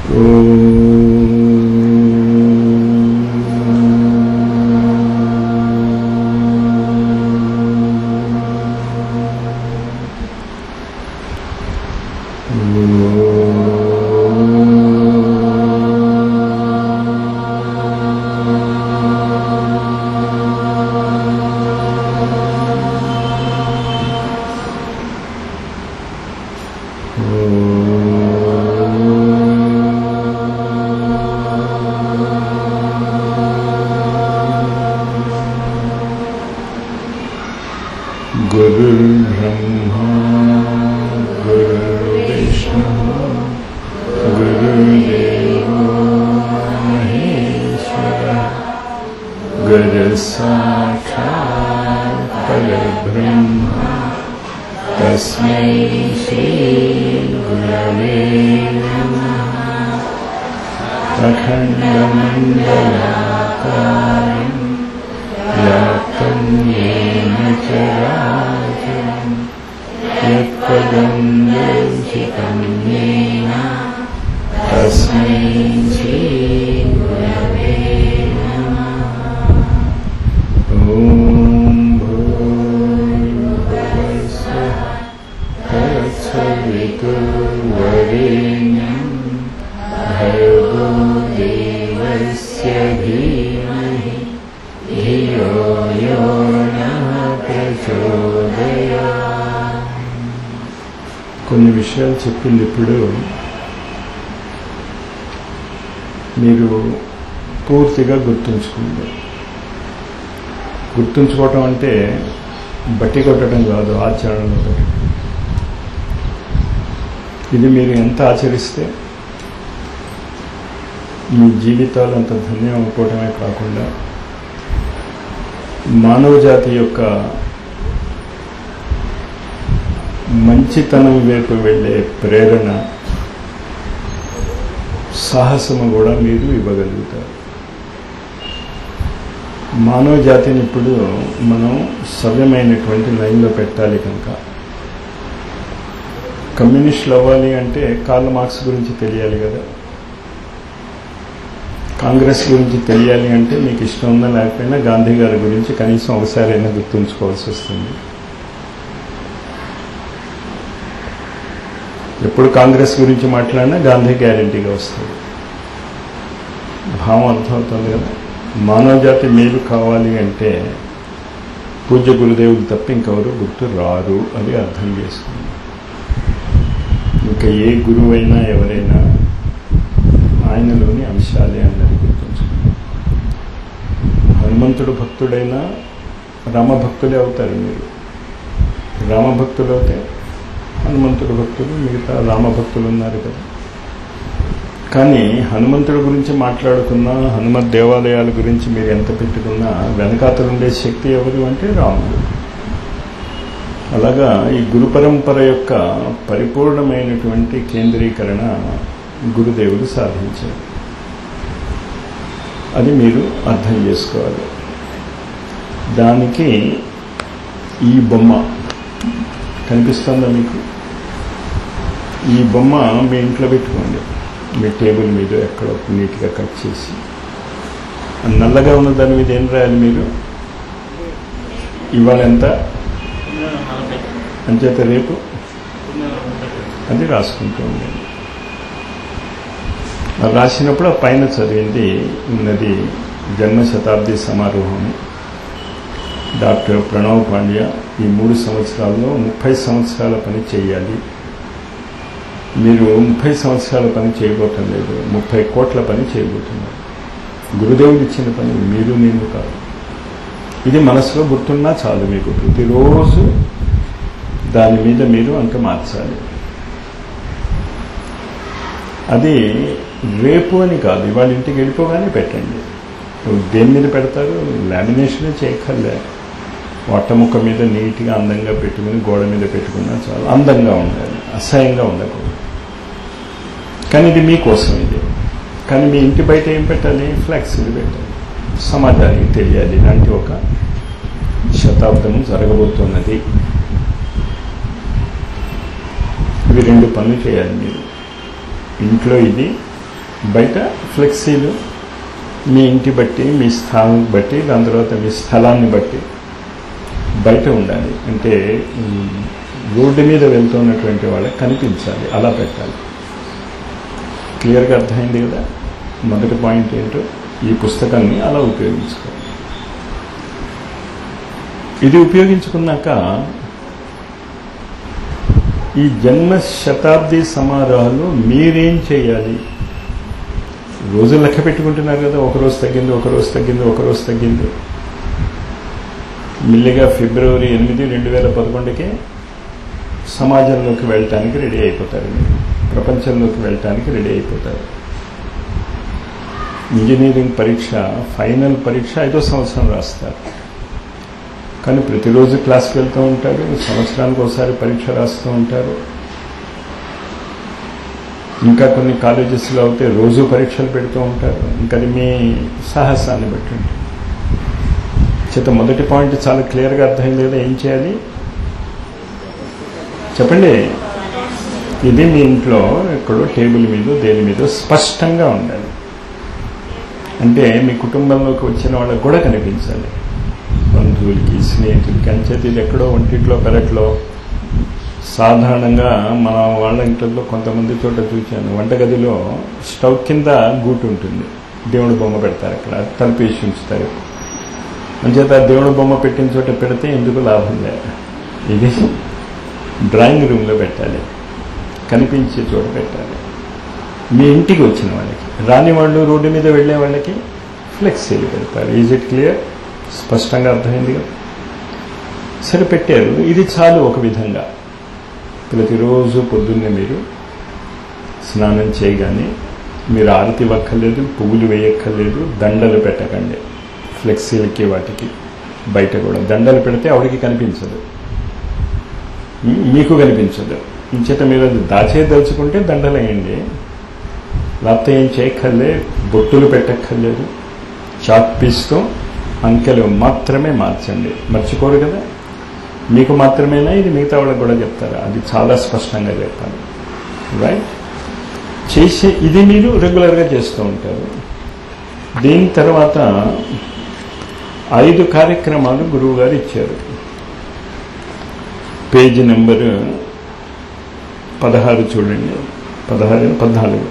गुरुर्ब्रह्मा गुरुर्विष्णु गुरुदेवो महेश्वरः गुरुसाक्षात् परब्रह्म तस्मै श्रीगुरवे नमः अखण्डमण्डलाकारम् व्याप्तं येन चराचरम् यत्पदं दर्शितं येन तस्मै श्रीगुरवे नमः ॐ भूर्भुवस्सुः तत्सवितुर्वरेण्यं भर्गो देवस्य धीमहि धियो यो नः ప్రచోదయాత్. కొన్ని విషయాలు చెప్పింది ఇప్పుడు మీరు పూర్తిగా గుర్తుంచుకోండి గుర్తుంచుకోవటం అంటే బట్టి కొట్టడం కాదు ఆచరణలో పెట్టడం. ఇది మీరు ఎంత ఆచరిస్తే మీ జీవితాలు అంత ధన్యం అయిపోవడమే కాకుండా మానవ జాతి యొక్క మంచితనం వైపు వెళ్ళే ప్రేరణ సాహసము కూడా మీరు ఇవ్వగలుగుతారు మానవ జాతిని ఇప్పుడు మనం సవ్యమైనటువంటి లైన్లో పెట్టాలి కనుక కమ్యూనిస్టులు అవ్వాలి అంటే కార్ల్ మార్క్స్ గురించి తెలియాలి కదా కాంగ్రెస్ గురించి తెలియాలి అంటే మీకు ఇష్టం ఉందా లేకపోయినా గాంధీ గారి గురించి కనీసం ఒకసారైనా గుర్తుంచుకోవాల్సి వస్తుంది ఎప్పుడు కాంగ్రెస్ గురించి మాట్లాడినా గాంధీ గ్యారంటీగా వస్తుంది భావం అర్థమవుతుంది కదా మానవ జాతి మేలు కావాలి అంటే పూజ్య గురుదేవులు తప్ప ఇంకెవరు గుర్తు రారు అది అర్థం చేసుకుంది ఇంకా ఏ గురువైనా ఎవరైనా ఆయనలోని అంశాలే అన్నది గుర్తుంచుకోండి హనుమంతుడు భక్తుడైనా రామభక్తులే అవుతారు మీరు రామభక్తులు అవుతే హనుమంతుడు భక్తులు మిగతా రామభక్తులు ఉన్నారు కదా కానీ హనుమంతుడి గురించి మాట్లాడుకున్నా హనుమత్ దేవాలయాల గురించి మీరు ఎంత పెట్టుకున్నా వెనకాతలుండే శక్తి ఎవరు అంటే రాముడు అలాగా ఈ గురు పరంపర యొక్క పరిపూర్ణమైనటువంటి కేంద్రీకరణ గురుదేవులు సాధించారు అది మీరు అర్థం చేసుకోవాలి దానికి ఈ బొమ్మ కనిపిస్తుందా మీకు ఈ బొమ్మ మీ ఇంట్లో పెట్టుకోండి మీ టేబుల్ మీద ఎక్కడో నీట్గా కట్ చేసి ఆ నల్లగా ఉన్న దాని మీద ఏం రాయాలి మీరు ఇవాళ ఎంత అంచేత రేపు అది రాసుకుంటూ ఉండండి అది రాసినప్పుడు ఆ పైన చదివింది ఉన్నది జన్మ శతాబ్ది సమారోహం డాక్టర్ ప్రణవ్ పాండ్య ఈ మూడు సంవత్సరాల్లో ముప్పై సంవత్సరాల పని చేయాలి మీరు ముప్పై సంవత్సరాల పని చేయబోటం లేదు ముప్పై కోట్ల పని చేయబోతున్నారు గురుదేవుడు ఇచ్చిన పని మీరు నేను కాదు ఇది మనసులో గుర్తున్నా చాలు మీకు ప్రతిరోజు దాని మీద మీరు అంక మార్చాలి అది రేపు అని కాదు ఇవాళ ఇంటికి వెళ్ళిపోగానే పెట్టండి దేని మీద పెడతారు లామినేషనే చేయక్కర్లే వట్ట ముక్క మీద నీట్గా అందంగా పెట్టుకుని గోడ మీద పెట్టుకున్నా చాలా అందంగా ఉండాలి అసహ్యంగా ఉండకూడదు కానీ ఇది మీకోసం ఇది కానీ మీ ఇంటి బయట ఏం పెట్టాలి ఫ్లెక్స్లు పెట్టాలి సమాజానికి తెలియాలి ఇలాంటి ఒక శతాబ్దం జరగబోతున్నది ఇవి రెండు పనులు చేయాలి మీరు ఇంట్లో ఇది బయట ఫ్లెక్సీలు మీ ఇంటి బట్టి మీ స్థానం బట్టి దాని తర్వాత మీ స్థలాన్ని బట్టి బయట ఉండాలి అంటే ఉమ్, రోడ్డు మీద వెళ్తున్నటువంటి వాళ్ళకి కనిపించాలి అలా పెట్టాలి క్లియర్గా అర్థమైంది కదా మొదటి పాయింట్ ఏంటో ఈ పుస్తకాన్ని అలా ఉపయోగించుకోవాలి ఇది ఉపయోగించుకున్నాక ఈ జన్మ శతాబ్ది సమారోహాలు మీరేం చేయాలి రోజు లెక్క పెట్టుకుంటున్నారు కదా ఒక రోజు తగ్గింది ఒక రోజు తగ్గింది ఒక రోజు తగ్గింది మెల్లిగా ఫిబ్రవరి ఎనిమిది రెండు వేల పదకొండుకే సమాజంలోకి వెళ్ళటానికి రెడీ అయిపోతారు మీరు ప్రపంచంలోకి వెళ్ళటానికి రెడీ అయిపోతారు ఇంజనీరింగ్ పరీక్ష ఫైనల్ పరీక్ష ఐదో సంవత్సరం రాస్తారు కానీ ప్రతిరోజు క్లాస్కి వెళ్తూ ఉంటారు సంవత్సరానికి ఒకసారి పరీక్ష రాస్తూ ఉంటారు ఇంకా కొన్ని కాలేజెస్లో అయితే రోజు పరీక్షలు పెడుతూ ఉంటారు ఇంకా అది మీ సాహసాన్ని బట్టి ఉంటుంది చేత మొదటి పాయింట్ చాలా క్లియర్గా అర్థమైంది కదా ఏం చేయాలి చెప్పండి ఇది మీ ఇంట్లో ఎక్కడో టేబుల్ మీద దేని మీద స్పష్టంగా ఉండాలి అంటే మీ కుటుంబంలోకి వచ్చిన వాళ్ళకి కూడా కనిపించాలి బంధువులకి స్నేహితులకి అంచేది ఇది ఎక్కడో ఒంటిట్లో పెరట్లో సాధారణంగా మన వాళ్ళ ఇంట్లో కొంతమంది చోట చూశాను వంటగదిలో స్టవ్ కింద గూటు ఉంటుంది దేవుడి బొమ్మ పెడతారు అక్కడ తలుపేసి ఉంచుతారు అంచేత దేవుడి బొమ్మ పెట్టిన చోట పెడితే ఎందుకు లాభం లేదు ఇది డ్రాయింగ్ రూమ్లో పెట్టాలి కనిపించే చోట పెట్టాలి మీ ఇంటికి వచ్చిన వాళ్ళకి రాని వాళ్ళు రోడ్డు మీద వెళ్ళే వాళ్ళకి ఫ్లెక్సీలు పెడతారు ఈజ్ ఇట్ క్లియర్ స్పష్టంగా అర్థమైంది కదా సరే పెట్టారు ఇది చాలు ఒక విధంగా ప్రతిరోజు పొద్దున్నే మీరు స్నానం చేయగానే మీరు ఆరతి ఇవ్వక్కర్లేదు పువ్వులు వేయక్కర్లేదు దండలు పెట్టకండి ఫ్లెక్సీలకి వాటికి బయట కూడా దండలు పెడితే ఆవిడకి కనిపించదు ఉమ్, మీకు కనిపించదు ఇంచేత మీరు అది దాచేదలుచుకుంటే దండలు వేయండి లేకపోతే ఏం చేయక్కర్లే బొట్టులు పెట్టక్కర్లేదు చాక్ పీస్తో అంకెలు మాత్రమే మార్చండి మర్చిపోరు కదా మీకు మాత్రమేనా ఇది మిగతా వాళ్ళకి కూడా చెప్తారా అది చాలా స్పష్టంగా చెప్పాలి రైట్ చేసే ఇది మీరు రెగ్యులర్గా చేస్తూ ఉంటారు దీని తర్వాత ఐదు కార్యక్రమాలు గురువు గారు ఇచ్చారు పేజీ నెంబరు పదహారు చూడండి పదహారు పద్నాలుగు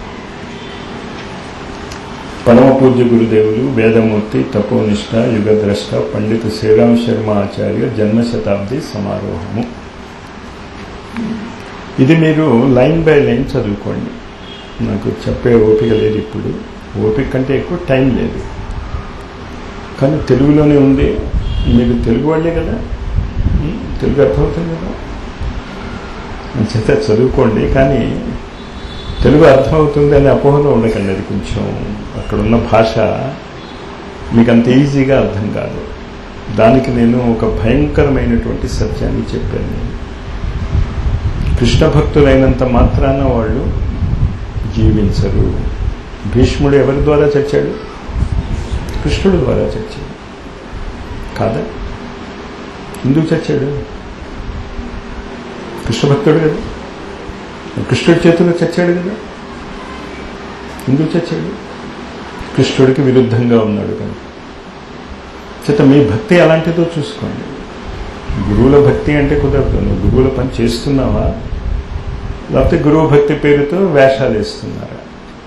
పరమ పూజ్య గురుదేవులు వేదమూర్తి తపోనిష్ట యుగద్రష్ట పండిత శ్రీరామ్ శర్మ ఆచార్య జన్మ శతాబ్ది సమారోహము ఇది మీరు లైన్ బై లైన్ చదువుకోండి నాకు చెప్పే ఓపిక లేదు ఇప్పుడు ఓపిక కంటే ఎక్కువ టైం లేదు కానీ తెలుగులోనే ఉంది మీరు తెలుగు వాళ్ళే కదా ఉం? తెలుగు అర్థమవుతుంది కదా చేత చదువుకోండి కానీ తెలుగు అర్థమవుతుంది అనే అపోహలో ఉండకండి అది కొంచెం అక్కడ ఉన్న భాష మీకు అంత ఈజీగా అర్థం కాదు దానికి నేను ఒక భయంకరమైనటువంటి సత్యాన్ని చెప్పాను నేను కృష్ణ భక్తులైనంత మాత్రాన వాళ్ళు జీవించరు భీష్ముడు ఎవరి ద్వారా చచ్చాడు కృష్ణుడు ద్వారా చచ్చాడు కాదా ఎందుకు చచ్చాడు కృష్ణ భక్తుడు కదా కృష్ణుడి చేతిలో చచ్చాడు కదా ఎందుకు చచ్చాడు కృష్ణుడికి విరుద్ధంగా ఉన్నాడు కనుక చేత మీ భక్తి అలాంటిదో చూసుకోండి గురువుల భక్తి అంటే కుదరదు నువ్వు గురువుల పని చేస్తున్నావా లేకపోతే గురువు భక్తి పేరుతో వేషాలు వేస్తున్నారా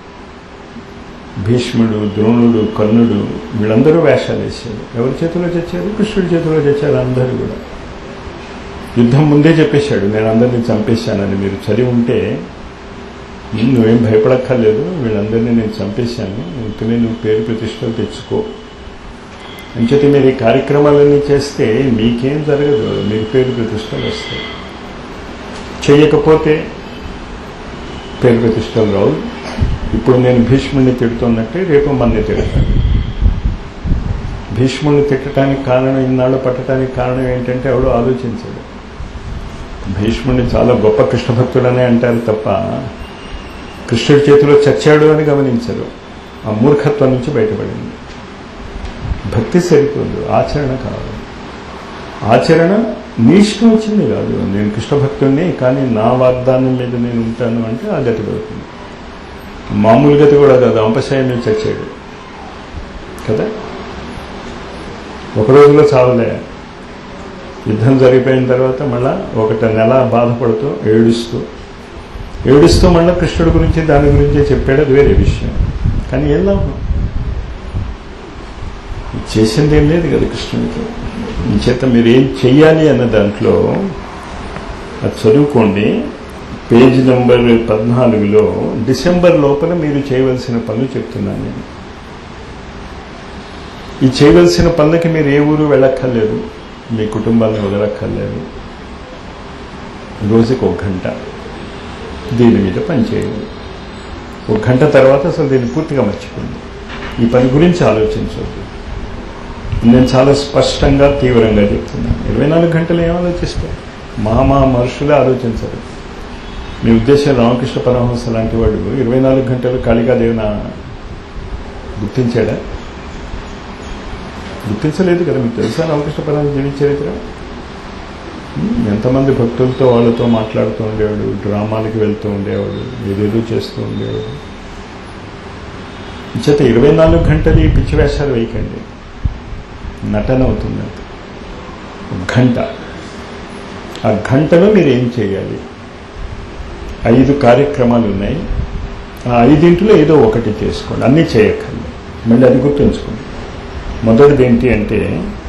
భీష్ముడు ద్రోణుడు కర్ణుడు వీళ్ళందరూ వేషాలు వేసారు ఎవరి చేతిలో చచ్చారు కృష్ణుడి చేతిలో చచ్చారు అందరూ కూడా యుద్ధం ముందే చెప్పేశాడు నేను అందరినీ చంపేశానని మీరు చదివి ఉంటే నువ్వేం భయపడక్కర్లేదు వీళ్ళందరినీ నేను చంపేశాను ఇంకనే నువ్వు పేరు ప్రతిష్టలు తెచ్చుకో అంచేత మీరు ఈ కార్యక్రమాలన్నీ చేస్తే మీకేం జరగదు మీకు పేరు ప్రతిష్టలు వస్తాయి చేయకపోతే పేరు ప్రతిష్టలు రావు ఇప్పుడు నేను భీష్ముడిని తిడుతున్నట్టే రేపు మన్ని తిడతాను భీష్ముడిని తిట్టడానికి కారణం ఇన్నాళ్ళు పట్టడానికి కారణం ఏంటంటే ఎవడు ఆలోచించడు భీష్ముడిని చాలా గొప్ప కృష్ణ భక్తుడనే అంటారు తప్ప కృష్ణుడి చేతిలో చచ్చాడు అని గమనించరు ఆ మూర్ఖత్వం నుంచి బయటపడింది భక్తి సరిపోదు ఆచరణ కావాలి ఆచరణ నీ ఇష్టం వచ్చింది కాదు నేను కృష్ణ భక్తుడిని కానీ నా వాగ్దానం మీద నేను ఉంటాను అంటే ఆ గతి పడుతుంది మామూలు గతి కూడా కాదు అంపశయం మీద చచ్చాడు కదా ఒక రోజులో చావలే యుద్ధం జరిగిపోయిన తర్వాత మళ్ళా ఒకటి నెల బాధపడుతూ ఏడుస్తూ ఏడుస్తూ మళ్ళీ కృష్ణుడి గురించి దాని గురించి చెప్పాడు అది వేరే విషయం కానీ ఏం లాభం చేసింది ఏం లేదు కదా కృష్ణుడితో ఈ చేత మీరు ఏం చెయ్యాలి అన్న దాంట్లో అది చదువుకోండి పేజ్ నెంబర్ పద్నాలుగులో డిసెంబర్ లోపల మీరు చేయవలసిన పనులు చెప్తున్నాను నేను ఈ చేయవలసిన పనులకి మీరు ఏ ఊరు వెళ్ళక్కర్లేదు మీ కుటుంబాన్ని వదలక్కర్లేదు రోజుకి ఒక గంట దీని మీద పని చేయండి ఒక గంట తర్వాత అసలు దీన్ని పూర్తిగా మర్చిపోయింది ఈ పని గురించి ఆలోచించవద్దు నేను చాలా స్పష్టంగా తీవ్రంగా చెప్తున్నాను ఇరవై నాలుగు గంటలు ఏం ఆలోచిస్తారు మహామహా మహర్షులే ఆలోచించరు మీ ఉద్దేశం రామకృష్ణ పరమహంస లాంటి వాడు ఇరవై నాలుగు గంటలు కాళికాదేవిన గుర్తించాడా గుర్తించలేదు కదా మీకు తెలుసా రామకృష్ణ పరమహంస జీవిత చరిత్ర ఎంతమంది భక్తులతో వాళ్ళతో మాట్లాడుతూ ఉండేవాడు డ్రామాలకి వెళ్తూ ఉండేవాడు ఏదేదో చేస్తూ ఉండేవాడు చేత ఇరవై నాలుగు గంటలు ఈ పిచ్చి వేషాలు వేయకండి నటన అవుతుంది అది ఒక గంట ఆ గంటలో మీరు ఏం చేయాలి ఐదు కార్యక్రమాలు ఉన్నాయి ఆ ఐదింటిలో ఏదో ఒకటి చేసుకోండి అన్నీ చేయక్కర్లేదు మళ్ళీ అది గుర్తుంచుకోండి మొదటిది ఏంటి అంటే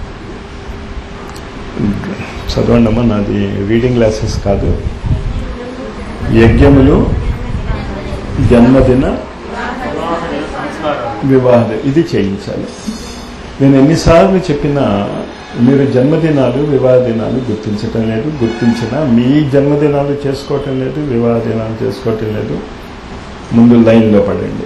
చదవండమ్మా నాది రీడింగ్ క్లాసెస్ కాదు యజ్ఞములు జన్మదిన వివాహ ఇది చేయించాలి నేను ఎన్నిసార్లు చెప్పినా మీరు జన్మదినాలు వివాహ దినాలు గుర్తించటం లేదు గుర్తించిన మీ జన్మదినాలు చేసుకోవటం లేదు వివాహ దినాలు చేసుకోవటం లేదు ముందు లైన్లో పడండి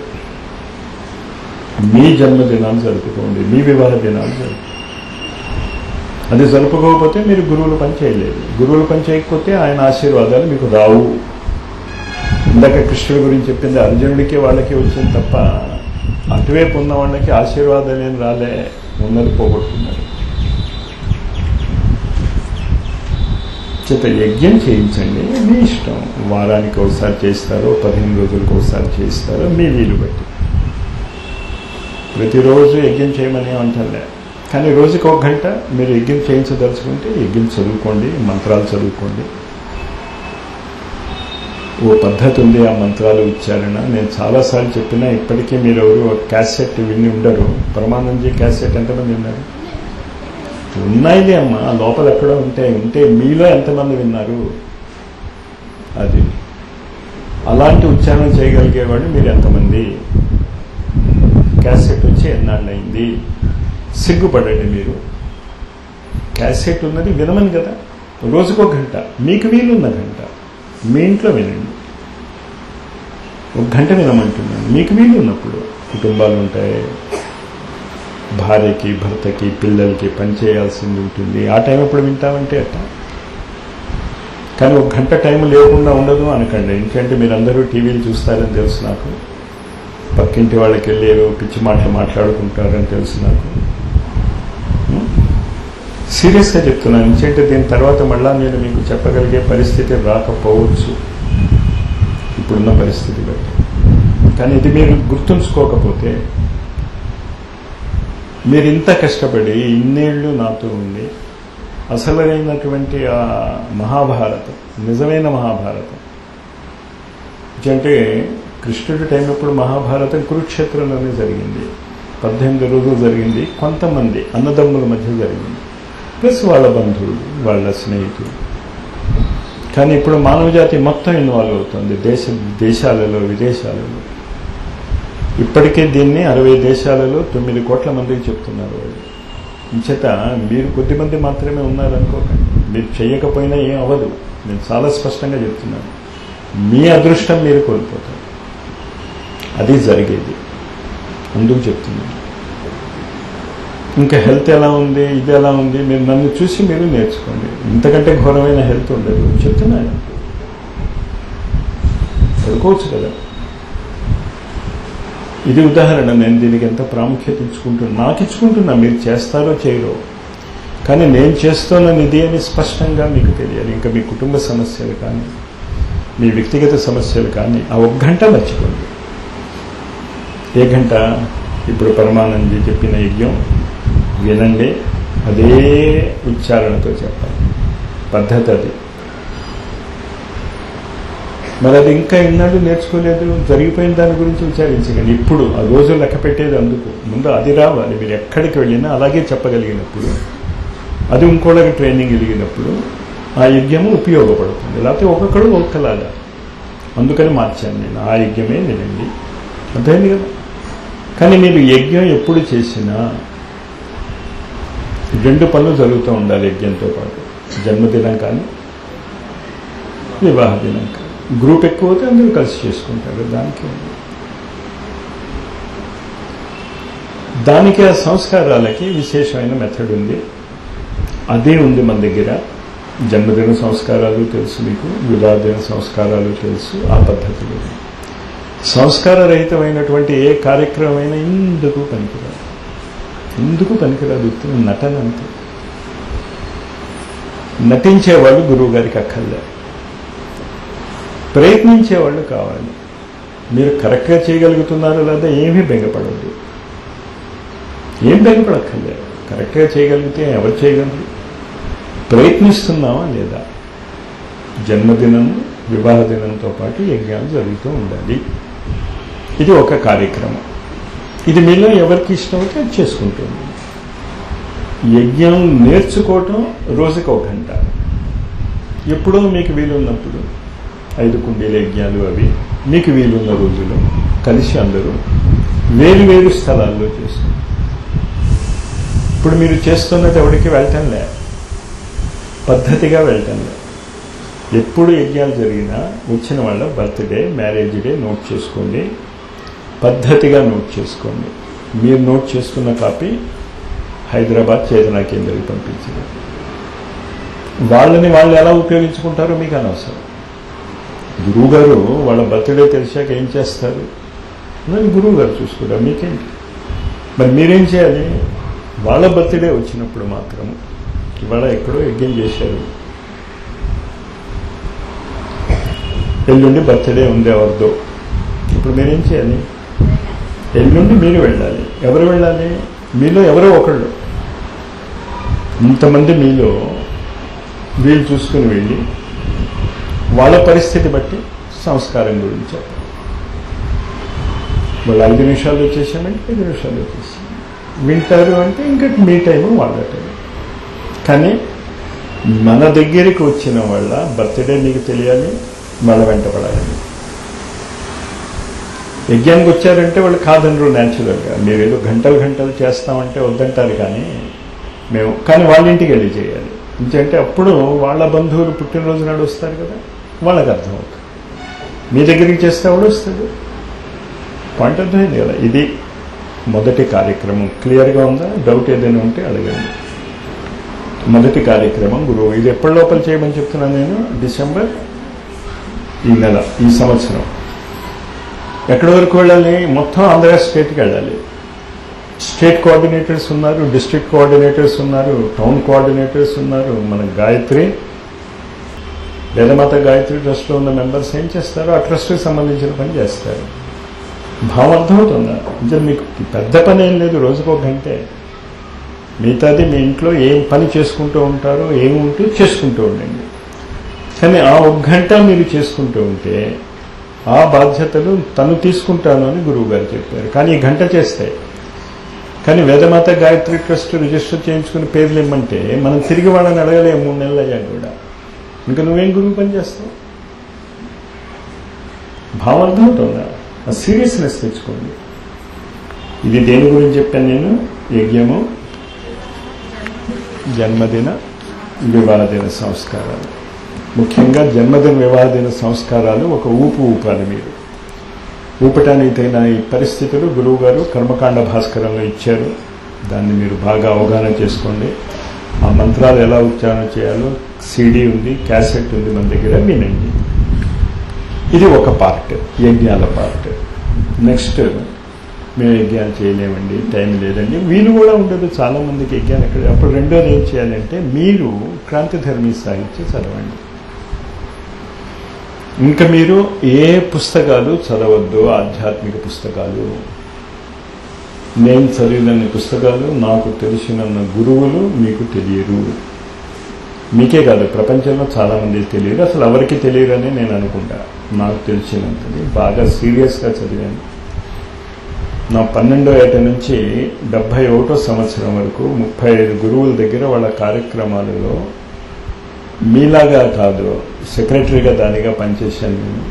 మీ జన్మదినాలు జరుపుకోండి మీ వివాహ దినాలు జరుపు అది జరుపుకోకపోతే మీరు గురువులు పని చేయలేదు గురువులు పని చేయకపోతే ఆయన ఆశీర్వాదాలు మీకు రావు ఇందాక కృష్ణుడి గురించి చెప్పింది అర్జునుడికి వాళ్ళకి వచ్చింది తప్ప అటువైపు ఉన్న వాళ్ళకి ఆశీర్వాదాలు ఏం రాలే ఉన్నది పోగొట్టుకున్నారు చేత యజ్ఞం చేయించండి మీ ఇష్టం వారానికి ఒకసారి చేస్తారో పదిహేను రోజులకు ఒకసారి చేస్తారో మీ వీలు బట్టి ప్రతిరోజు యజ్ఞం చేయమని అంటారులే కానీ రోజుకి ఒక గంట మీరు యజ్ఞం చేయించదలుచుకుంటే యజ్ఞం చదువుకోండి మంత్రాలు చదువుకోండి ఓ పద్ధతి ఉంది ఆ మంత్రాలు ఉచ్చారణ నేను చాలాసార్లు చెప్పినా ఇప్పటికీ మీరు ఎవరు క్యాసెట్ విని ఉండరు పరమానందజీ క్యాసెట్ ఎంతమంది విన్నారు ఉన్నాయిలే అమ్మా లోపల ఎక్కడో ఉంటాయి ఉంటే మీలో ఎంతమంది విన్నారు అది అలాంటి ఉచ్చారణ చేయగలిగేవాళ్ళు మీరు ఎంతమంది క్యాసెట్ వచ్చి ఎన్నాళ్ళైంది సిగ్గుపడండి మీరు క్యాసెట్ ఉన్నది వినమని కదా రోజుకో గంట మీకు వీలున్న గంట మీ ఇంట్లో వినండి ఒక గంట వినమంటున్నాను మీకు వీలు ఉన్నప్పుడు కుటుంబాలు ఉంటాయి భార్యకి భర్తకి పిల్లలకి పని చేయాల్సింది ఉంటుంది ఆ టైం ఎప్పుడు వింటామంటే అట్ట కానీ ఒక గంట టైం లేకుండా ఉండదు అనకండి ఎందుకంటే మీరందరూ టీవీలు చూస్తారని తెలుసు నాకు పక్కింటి వాళ్ళకి వెళ్ళి ఏవో పిచ్చి మాటలు మాట్లాడుకుంటారని తెలుసు నాకు సీరియస్గా చెప్తున్నాను ఎందుకంటే దీని తర్వాత మళ్ళా నేను మీకు చెప్పగలిగే పరిస్థితి రాకపోవచ్చు ఇప్పుడున్న పరిస్థితి బట్టి కానీ ఇది మీరు గుర్తుంచుకోకపోతే మీరు ఇంత కష్టపడి ఇన్నేళ్ళు నాతో ఉండి అసలైనటువంటి ఆ మహాభారతం నిజమైన మహాభారతం అంటే కృష్ణుడి టైం అప్పుడు మహాభారతం కురుక్షేత్రంలోనే జరిగింది పద్దెనిమిది రోజులు జరిగింది కొంతమంది అన్నదమ్ముల మధ్య జరిగింది ప్లస్ వాళ్ళ బంధువులు వాళ్ళ స్నేహితులు కానీ ఇప్పుడు మానవజాతి మొత్తం ఇన్వాల్వ్ అవుతుంది దేశ దేశాలలో విదేశాలలో ఇప్పటికే దీన్ని అరవై దేశాలలో తొమ్మిది కోట్ల మందికి చెప్తున్నారు వాళ్ళు ఇంచేత మీరు కొద్దిమంది మాత్రమే ఉన్నారనుకోకండి మీరు చేయకపోయినా ఏం అవ్వదు నేను చాలా స్పష్టంగా చెప్తున్నాను మీ అదృష్టం మీరు కోల్పోతారు అది జరిగేది అందుకు చెప్తున్నాను ఇంకా హెల్త్ ఎలా ఉంది ఇది ఎలా ఉంది మీరు నన్ను చూసి మీరు నేర్చుకోండి ఇంతకంటే ఘోరమైన హెల్త్ ఉండదు చెప్తున్నాను పడుకోవచ్చు కదా ఇది ఉదాహరణ నేను దీనికి ఎంత ప్రాముఖ్యత ఇచ్చుకుంటున్నా నాకు ఇచ్చుకుంటున్నా మీరు చేస్తారో చేయరో కానీ నేను చేస్తున్నాను ఇది అని స్పష్టంగా మీకు తెలియాలి ఇంకా మీ కుటుంబ సమస్యలు కానీ మీ వ్యక్తిగత సమస్యలు కానీ ఆ ఒక గంట మర్చిపోండి ఏ గంట ఇప్పుడు పరమానందజీ చెప్పిన యజ్ఞం వినండి అదే ఉచ్చారణతో చెప్పాలి పద్ధతి అది మరి అది ఇంకా ఇన్నాళ్ళు నేర్చుకోలేదు జరిగిపోయిన దాని గురించి విచారించకండి ఇప్పుడు ఆ రోజు లెక్క పెట్టేది అందుకు ముందు అది రావాలి మీరు ఎక్కడికి వెళ్ళినా అలాగే చెప్పగలిగినప్పుడు అది ఇంకోళ్ళకి ట్రైనింగ్ కలిగినప్పుడు ఆ యజ్ఞము ఉపయోగపడుతుంది లేకపోతే ఒక్కొక్కడు ఒక్కలాగా అందుకని మార్చాను నేను ఆ యజ్ఞమే వినండి అర్థమైంది కదా కానీ మీరు యజ్ఞం ఎప్పుడు చేసినా రెండు పనులు జరుగుతూ ఉండాలి యజ్ఞంతో పాటు జన్మదినం కానీ వివాహ దినం కానీ గ్రూప్ ఎక్కువ అయితే అందరూ కలిసి చేసుకుంటారు దానికి దానికి ఆ సంస్కారాలకి విశేషమైన మెథడ్ ఉంది అదే ఉంది మన దగ్గర జన్మదిన సంస్కారాలు తెలుసు మీకు వివాహదిన సంస్కారాలు తెలుసు ఆ పద్ధతులు సంస్కార రహితమైనటువంటి ఏ కార్యక్రమమైనా ఇందుకు పనికిరాదు ఎందుకు పనికిరాదు ఉత్తిన నటన అంతే నటించేవాళ్ళు గురువు గారికి అక్కర్లే ప్రయత్నించేవాళ్ళు కావాలి మీరు కరెక్ట్గా చేయగలుగుతున్నారో లేదా ఏమీ బెంగపడద్దు ఏం బెంగపడక్కర్లేదు కరెక్ట్గా చేయగలిగితే ఎవరు చేయగలరు ప్రయత్నిస్తున్నామా లేదా జన్మదినం వివాహ దినంతో పాటు యజ్ఞాలు జరుగుతూ ఉండాలి ఇది ఒక కార్యక్రమం ఇది మీలో ఎవరికి ఇష్టమైతే అది చేసుకుంటుంది యజ్ఞం నేర్చుకోవటం రోజుకి ఒక గంట ఎప్పుడో మీకు వీలున్నప్పుడు ఐదు కుండీల యజ్ఞాలు అవి మీకు వీలున్న రోజులు కలిసి అందరూ వేరు వేరు స్థలాల్లో చేస్తారు ఇప్పుడు మీరు చేస్తున్నది ఎవరికి వెళ్ళటం లే పద్ధతిగా వెళ్ళటం లే ఎప్పుడు యజ్ఞాలు జరిగినా వచ్చిన వాళ్ళ బర్త్డే మ్యారేజ్ డే నోట్ చేసుకోండి పద్ధతిగా నోట్ చేసుకోండి మీరు నోట్ చేసుకున్న కాపీ హైదరాబాద్ చేతనా కేంద్రానికి పంపించారు వాళ్ళని వాళ్ళు ఎలా ఉపయోగించుకుంటారో మీకు అనవసరం గురువు గారు వాళ్ళ బర్త్డే తెలిసాక ఏం చేస్తారు మరి గురువు గారు చూసుకుంటారు మీకేంటి మరి మీరేం చేయాలి వాళ్ళ బర్త్డే వచ్చినప్పుడు మాత్రం ఇవాళ ఎక్కడో యజ్ఞం చేశారు ఎల్లుండి బర్త్డే ఉంది ఎవరిదో ఇప్పుడు మీరేం చేయాలి ఎల్లుండి మీరు వెళ్ళాలి ఎవరు వెళ్ళాలి మీలో ఎవరో ఒకళ్ళు ఇంతమంది మీలో వీళ్ళు చూసుకుని వెళ్ళి వాళ్ళ పరిస్థితి బట్టి సంస్కారం గురించి చెప్పాలి వాళ్ళు ఐదు నిమిషాలు చేసామంటే ఐదు నిమిషాలు చేసాం వింటారు అంటే ఇంకా మీ టైము వాళ్ళ టైం కానీ మన దగ్గరికి వచ్చిన వాళ్ళ బర్త్డే మీకు తెలియాలి వాళ్ళ వెంటపడాలి యజ్ఞానికి వచ్చారంటే వాళ్ళు కాదనరు న్యాచురల్గా మీరు ఏదో గంటలు గంటలు చేస్తామంటే వద్దంటారు కానీ మేము కానీ వాళ్ళ ఇంటికి వెళ్ళి చేయాలి ఎందుకంటే అప్పుడు వాళ్ళ బంధువులు పుట్టినరోజు నాడు వస్తారు కదా వాళ్ళకి అర్థమవుతుంది మీ దగ్గరికి చేస్తే ఎవడు వస్తాడు పాయింట్ అర్థమైంది కదా ఇది మొదటి కార్యక్రమం క్లియర్గా ఉందా డౌట్ ఏదైనా ఉంటే అడగండి మొదటి కార్యక్రమం గురువు ఇది ఎప్పటి లోపల చేయమని చెప్తున్నాను నేను డిసెంబర్ ఈ నెల ఈ సంవత్సరం ఎక్కడి వరకు వెళ్ళాలి మొత్తం ఆంధ్ర స్టేట్కి వెళ్ళాలి స్టేట్ కోఆర్డినేటర్స్ ఉన్నారు డిస్ట్రిక్ట్ కోఆర్డినేటర్స్ ఉన్నారు టౌన్ కోఆర్డినేటర్స్ ఉన్నారు మన గాయత్రి వేదమాత గాయత్రి ట్రస్ట్లో ఉన్న మెంబర్స్ ఏం చేస్తారు ఆ ట్రస్ట్కి సంబంధించిన పని చేస్తారు భావం అర్థమవుతుందా అంటే మీకు పెద్ద పని ఏం లేదు రోజుకు ఒక గంటే మిగతాది మీ ఇంట్లో ఏం పని చేసుకుంటూ ఉంటారో ఏముంటూ చేసుకుంటూ ఉండండి కానీ ఆ ఒక గంట మీరు చేసుకుంటూ ఉంటే ఆ బాధ్యతలు తను తీసుకుంటాను అని గురువు గారు చెప్పారు కానీ ఈ గంట చేస్తే కానీ వేదమాత గాయత్రి ట్రస్ట్ రిజిస్టర్ చేయించుకుని పేర్లు ఇమ్మంటే మనం తిరిగి వాళ్ళని అడగలేము మూడు నెలలు అయ్యాక కూడా ఇంకా నువ్వేం గురువు పని చేస్తావు భావం అర్థమవుతుందా ఆ సీరియస్నెస్ తెచ్చుకోండి ఇది దేని గురించి చెప్పాను నేను యజ్ఞము జన్మదిన వివాహదిన సంస్కారాలు ముఖ్యంగా జన్మదిన వివాహదిన సంస్కారాలు ఒక ఊపు ఊపాలి మీరు ఊపటానికి తగిన ఈ పరిస్థితులు గురువు గారు కర్మకాండ భాస్కరంలో ఇచ్చారు దాన్ని మీరు బాగా అవగాహన చేసుకోండి ఆ మంత్రాలు ఎలా ఉచ్చారణ చేయాలో సీడీ ఉంది క్యాసెట్ ఉంది మన దగ్గర వినండి ఇది ఒక పార్ట్ యజ్ఞాల పార్ట్ నెక్స్ట్ మేము యజ్ఞాలు చేయలేమండి టైం లేదండి వీలు కూడా ఉండదు చాలా మందికి యజ్ఞాలు ఎక్కడ అప్పుడు రెండోది ఏం చేయాలంటే మీరు క్రాంతిధర్మి సాహిత్యం చదవండి ఇంకా మీరు ఏ పుస్తకాలు చదవద్దు ఆధ్యాత్మిక పుస్తకాలు నేను చదివినన్ని పుస్తకాలు నాకు తెలిసినన్న గురువులు మీకు తెలియరు మీకే కాదు ప్రపంచంలో చాలామంది తెలియదు అసలు ఎవరికి తెలియరు అని నేను అనుకుంటా నాకు తెలిసినంతది బాగా సీరియస్గా చదివాను నా పన్నెండో ఏట నుంచి డెబ్భై ఒకటో సంవత్సరం వరకు ముప్పై ఐదు గురువుల దగ్గర వాళ్ళ కార్యక్రమాలలో మీలాగా కాదు సెక్రటరీగా దానిగా పనిచేశాను నేను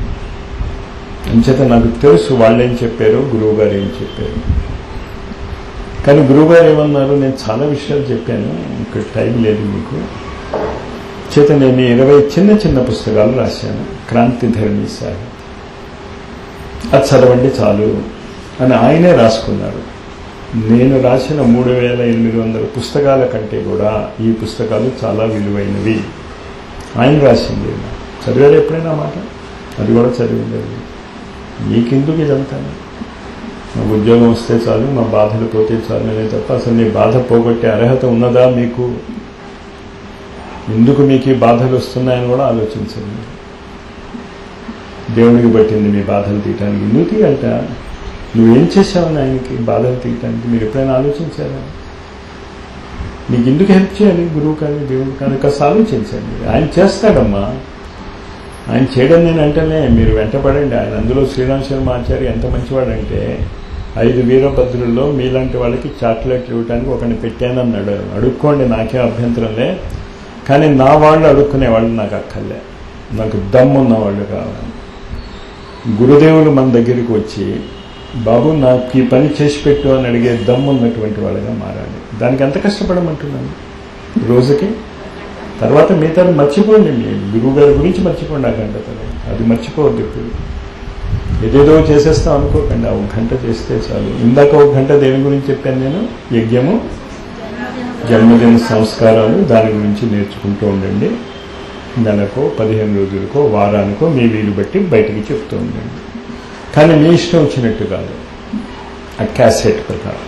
అంచేత నాకు తెలుసు వాళ్ళేం చెప్పారు గురువు గారు ఏం చెప్పారు కానీ గురువు గారు ఏమన్నారు నేను చాలా విషయాలు చెప్పాను ఇక్కడ టైం లేదు మీకు చేత నేను ఇరవై చిన్న చిన్న పుస్తకాలు రాశాను క్రాంతి ధరణి సార్ అది చదవండి చాలు అని ఆయనే రాసుకున్నారు నేను రాసిన మూడు వేల ఎనిమిది వందల పుస్తకాల కంటే కూడా ఈ పుస్తకాలు చాలా విలువైనవి ఆయన రాసింది చదివారు ఎప్పుడైనా మాట అది కూడా చదివింది మీకెందుకు ఇదంతా మాకు ఉద్యోగం వస్తే చాలు మా బాధలు పోతే చాలు అనే తప్ప అసలు నీ బాధ పోగొట్టే అర్హత ఉన్నదా మీకు ఎందుకు మీకు ఈ బాధలు వస్తున్నాయని కూడా ఆలోచించండి దేవుడికి పట్టింది మీ బాధలు తీయటానికి ఎందుకు తీయట నువ్వేం చేసావని ఆయనకి బాధలు తీయటానికి మీరు ఎప్పుడైనా ఆలోచించారా నీకు ఎందుకు హెల్ప్ చేయాలి గురువు కానీ దేవుడు కానీ కాస్త ఆలోచించండి ఆయన చేస్తాడమ్మా ఆయన చేయడం నేను అంటేనే మీరు వెంటపడండి ఆయన అందులో శ్రీరామ్ శర్మ ఆచార్య ఎంత మంచివాడంటే ఐదు వీరభద్రుల్లో మీలాంటి వాళ్ళకి చాక్లెట్ ఇవ్వడానికి ఒకరిని పెట్టానన్నాడు అడుక్కోండి నాకే అభ్యంతరంలే కానీ నా వాళ్ళు అడుక్కునే వాళ్ళు నాకు అక్కర్లే నాకు దమ్మున్న వాళ్ళు కావాలి గురుదేవులు మన దగ్గరికి వచ్చి బాబు నాకు ఈ పని చేసి పెట్టు అని అడిగే దమ్ము ఉన్నటువంటి వాళ్ళగా మారాలి దానికి ఎంత కష్టపడమంటున్నాను రోజుకి తర్వాత మిగతా మర్చిపోండి మీ గురువు గారి గురించి మర్చిపోండి ఆ గంట తర్వాత అది మర్చిపోవద్దు ఇప్పుడు ఏదేదో చేసేస్తాం అనుకోకండి ఆ ఒక గంట చేస్తే చాలు ఇందాక ఒక గంట దేని గురించి చెప్పాను నేను యజ్ఞము జన్మదిన సంస్కారాలు దాని గురించి నేర్చుకుంటూ ఉండండి నెలకో పదిహేను రోజులకో వారానికో మీ వీలు బట్టి బయటికి చెప్తూ ఉండండి కానీ మీ ఇష్టం వచ్చినట్టు కాదు ఆ క్యాసెట్ ప్రకారం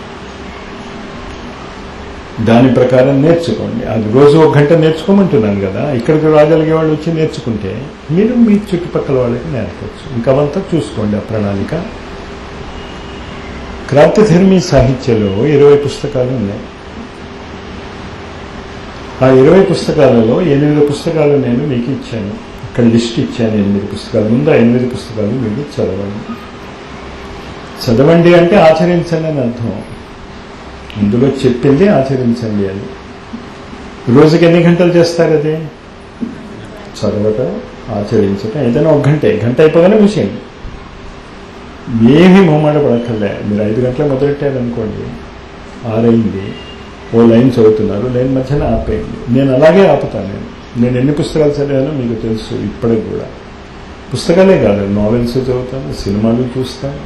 దాని ప్రకారం నేర్చుకోండి అది రోజు ఒక గంట నేర్చుకోమంటున్నాను కదా ఇక్కడికి రాగలిగే వాళ్ళు వచ్చి నేర్చుకుంటే మీరు మీ చుట్టుపక్కల వాళ్ళకి నేర్పవచ్చు ఇంకా అవంతా చూసుకోండి ఆ ప్రణాళిక క్రాంతిధర్మి సాహిత్యంలో ఇరవై పుస్తకాలు ఉన్నాయి ఆ ఇరవై పుస్తకాలలో ఎనిమిది పుస్తకాలు నేను మీకు ఇచ్చాను ఇక్కడ లిస్ట్ ఇచ్చాను ఎనిమిది పుస్తకాలు ముందు ఆ ఎనిమిది పుస్తకాలు మీకు చదవండి చదవండి అంటే ఆచరించండి అని అర్థం ఇందులో చెప్పింది ఆచరించండి అని రోజుకి ఎన్ని గంటలు చేస్తారు అది చదవటం ఆచరించటం ఏదైనా ఒక గంటే గంట అయిపోగానే మూసేయండి ఏమీ మొహమాట పడక్కర్లే మీరు ఐదు గంటలకు మొదలెట్టారనుకోండి ఆరైంది ఓ లైన్ చదువుతున్నారు లైన్ మధ్యన ఆపేయండి నేను అలాగే ఆపుతాను నేను నేను ఎన్ని పుస్తకాలు చదివానో మీకు తెలుసు ఇప్పటికి కూడా పుస్తకాలే కాదు నావెల్స్ చదువుతాను సినిమాలు చూస్తాను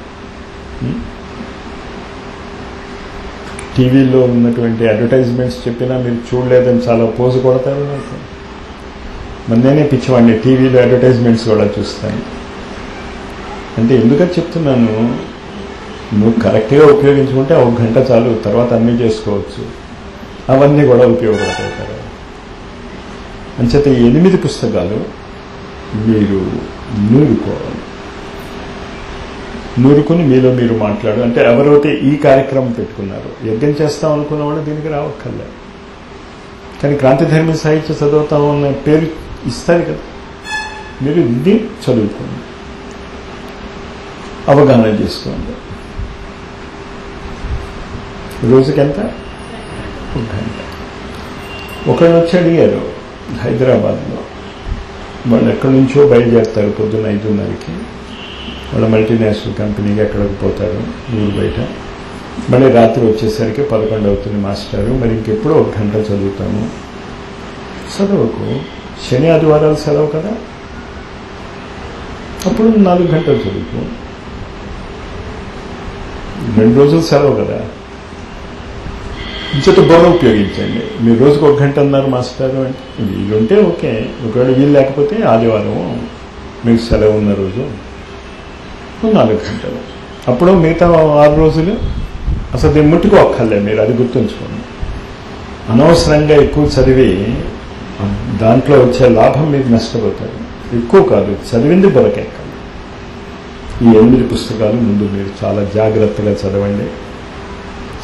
టీవీలో ఉన్నటువంటి అడ్వర్టైజ్మెంట్స్ చెప్పినా మీరు చూడలేదని చాలా పోజు కొడతారు నాకు మరి నేనే పిచ్చివాడిని టీవీలో అడ్వర్టైజ్మెంట్స్ కూడా చూస్తాను అంటే ఎందుకని చెప్తున్నాను నువ్వు కరెక్ట్గా ఉపయోగించుకుంటే ఒక గంట చాలు తర్వాత అన్నీ చేసుకోవచ్చు అవన్నీ కూడా ఉపయోగపడతాయి తర్వాత అంచేత ఈ ఎనిమిది పుస్తకాలు మీరు నూరుకోవాలి నూరుకుని మీలో మీరు మాట్లాడు అంటే ఎవరైతే ఈ కార్యక్రమం పెట్టుకున్నారు యజ్ఞం చేస్తాం అనుకున్న వాళ్ళు దీనికి రావక్కర్లే కానీ క్రాంతిధర్మి సాహిత్య చదువుతాం అన్న పేరు ఇస్తారు కదా మీరు ఇది చదువుకోండి అవగాహన చేసుకోండి రోజుకి ఎంత ఒక గంట ఒకళ్ళు వచ్చి అడిగారు హైదరాబాద్లో వాళ్ళు ఎక్కడి నుంచో బయలుదేరుతారు పొద్దున్న ఐదున్నరకి వాళ్ళ మల్టీనేషనల్ కంపెనీకి ఎక్కడికి పోతారు ఊరు బయట మళ్ళీ రాత్రి వచ్చేసరికి పదకొండు అవుతుంది మాస్టారు మరి ఇంకెప్పుడో ఒక గంట చదువుతాము చదవకు శని ఆదివారాలు సెలవు కదా అప్పుడు నాలుగు గంటలు చదువుకో రెండు రోజులు సెలవు కదా ఇంచేత బోర్డు ఉపయోగించండి మీరు రోజుకు ఒక గంట అన్నారు మాస్టారు అంటే వీలుంటే ఓకే ఒకవేళ వీలు లేకపోతే ఆదివారం మీకు సెలవు ఉన్న రోజు నాలుగు గంటలు అప్పుడు మిగతా ఆరు రోజులు అసలు దీన్ని ముట్టుకోక్కర్లే మీరు అది గుర్తుంచుకోండి అనవసరంగా ఎక్కువ చదివి దాంట్లో వచ్చే లాభం మీరు నష్టపోతారు ఎక్కువ కాదు చదివింది బొరకెక్కాలి ఈ ఎనిమిది పుస్తకాలు ముందు మీరు చాలా జాగ్రత్తగా చదవండి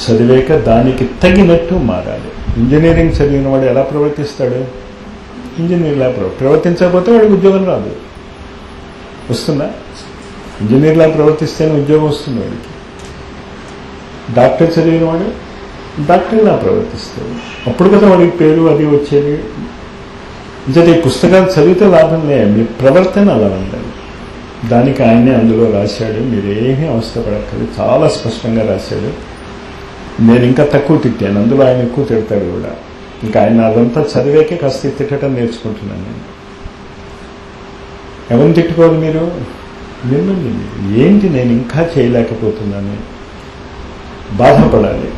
చదివాక దానికి తగినట్టు మారాలి ఇంజనీరింగ్ చదివిన వాడు ఎలా ప్రవర్తిస్తాడు ఇంజనీర్లా ప్రవ ప్రవర్తించకపోతే వాడికి ఉద్యోగం రాదు వస్తుందా ఇంజనీర్లా ప్రవర్తిస్తేనే ఉద్యోగం వస్తుంది వాడికి డాక్టర్ చదివిన వాడు డాక్టర్లా ప్రవర్తిస్తాడు అప్పుడు కదా వాడికి పేరు అది వచ్చేది ఇంకా ఈ పుస్తకాలు చదివితే లాభం లే మీ ప్రవర్తన అలా ఉండాలి దానికి ఆయనే అందులో రాశాడు మీరు ఏమీ అవస్థపడక్కర్లేదు చాలా స్పష్టంగా రాశాడు నేను ఇంకా తక్కువ తిట్టాను అందులో ఆయన ఎక్కువ తిడతాడు కూడా ఇంకా ఆయన అదంతా చదివాకే కాస్త తిట్టడం నేర్చుకుంటున్నాను నేను ఎవరిని తిట్టుకోవాలి మీరు మిమ్మల్ని ఏంటి నేను ఇంకా చేయలేకపోతున్నాను బాధపడాలి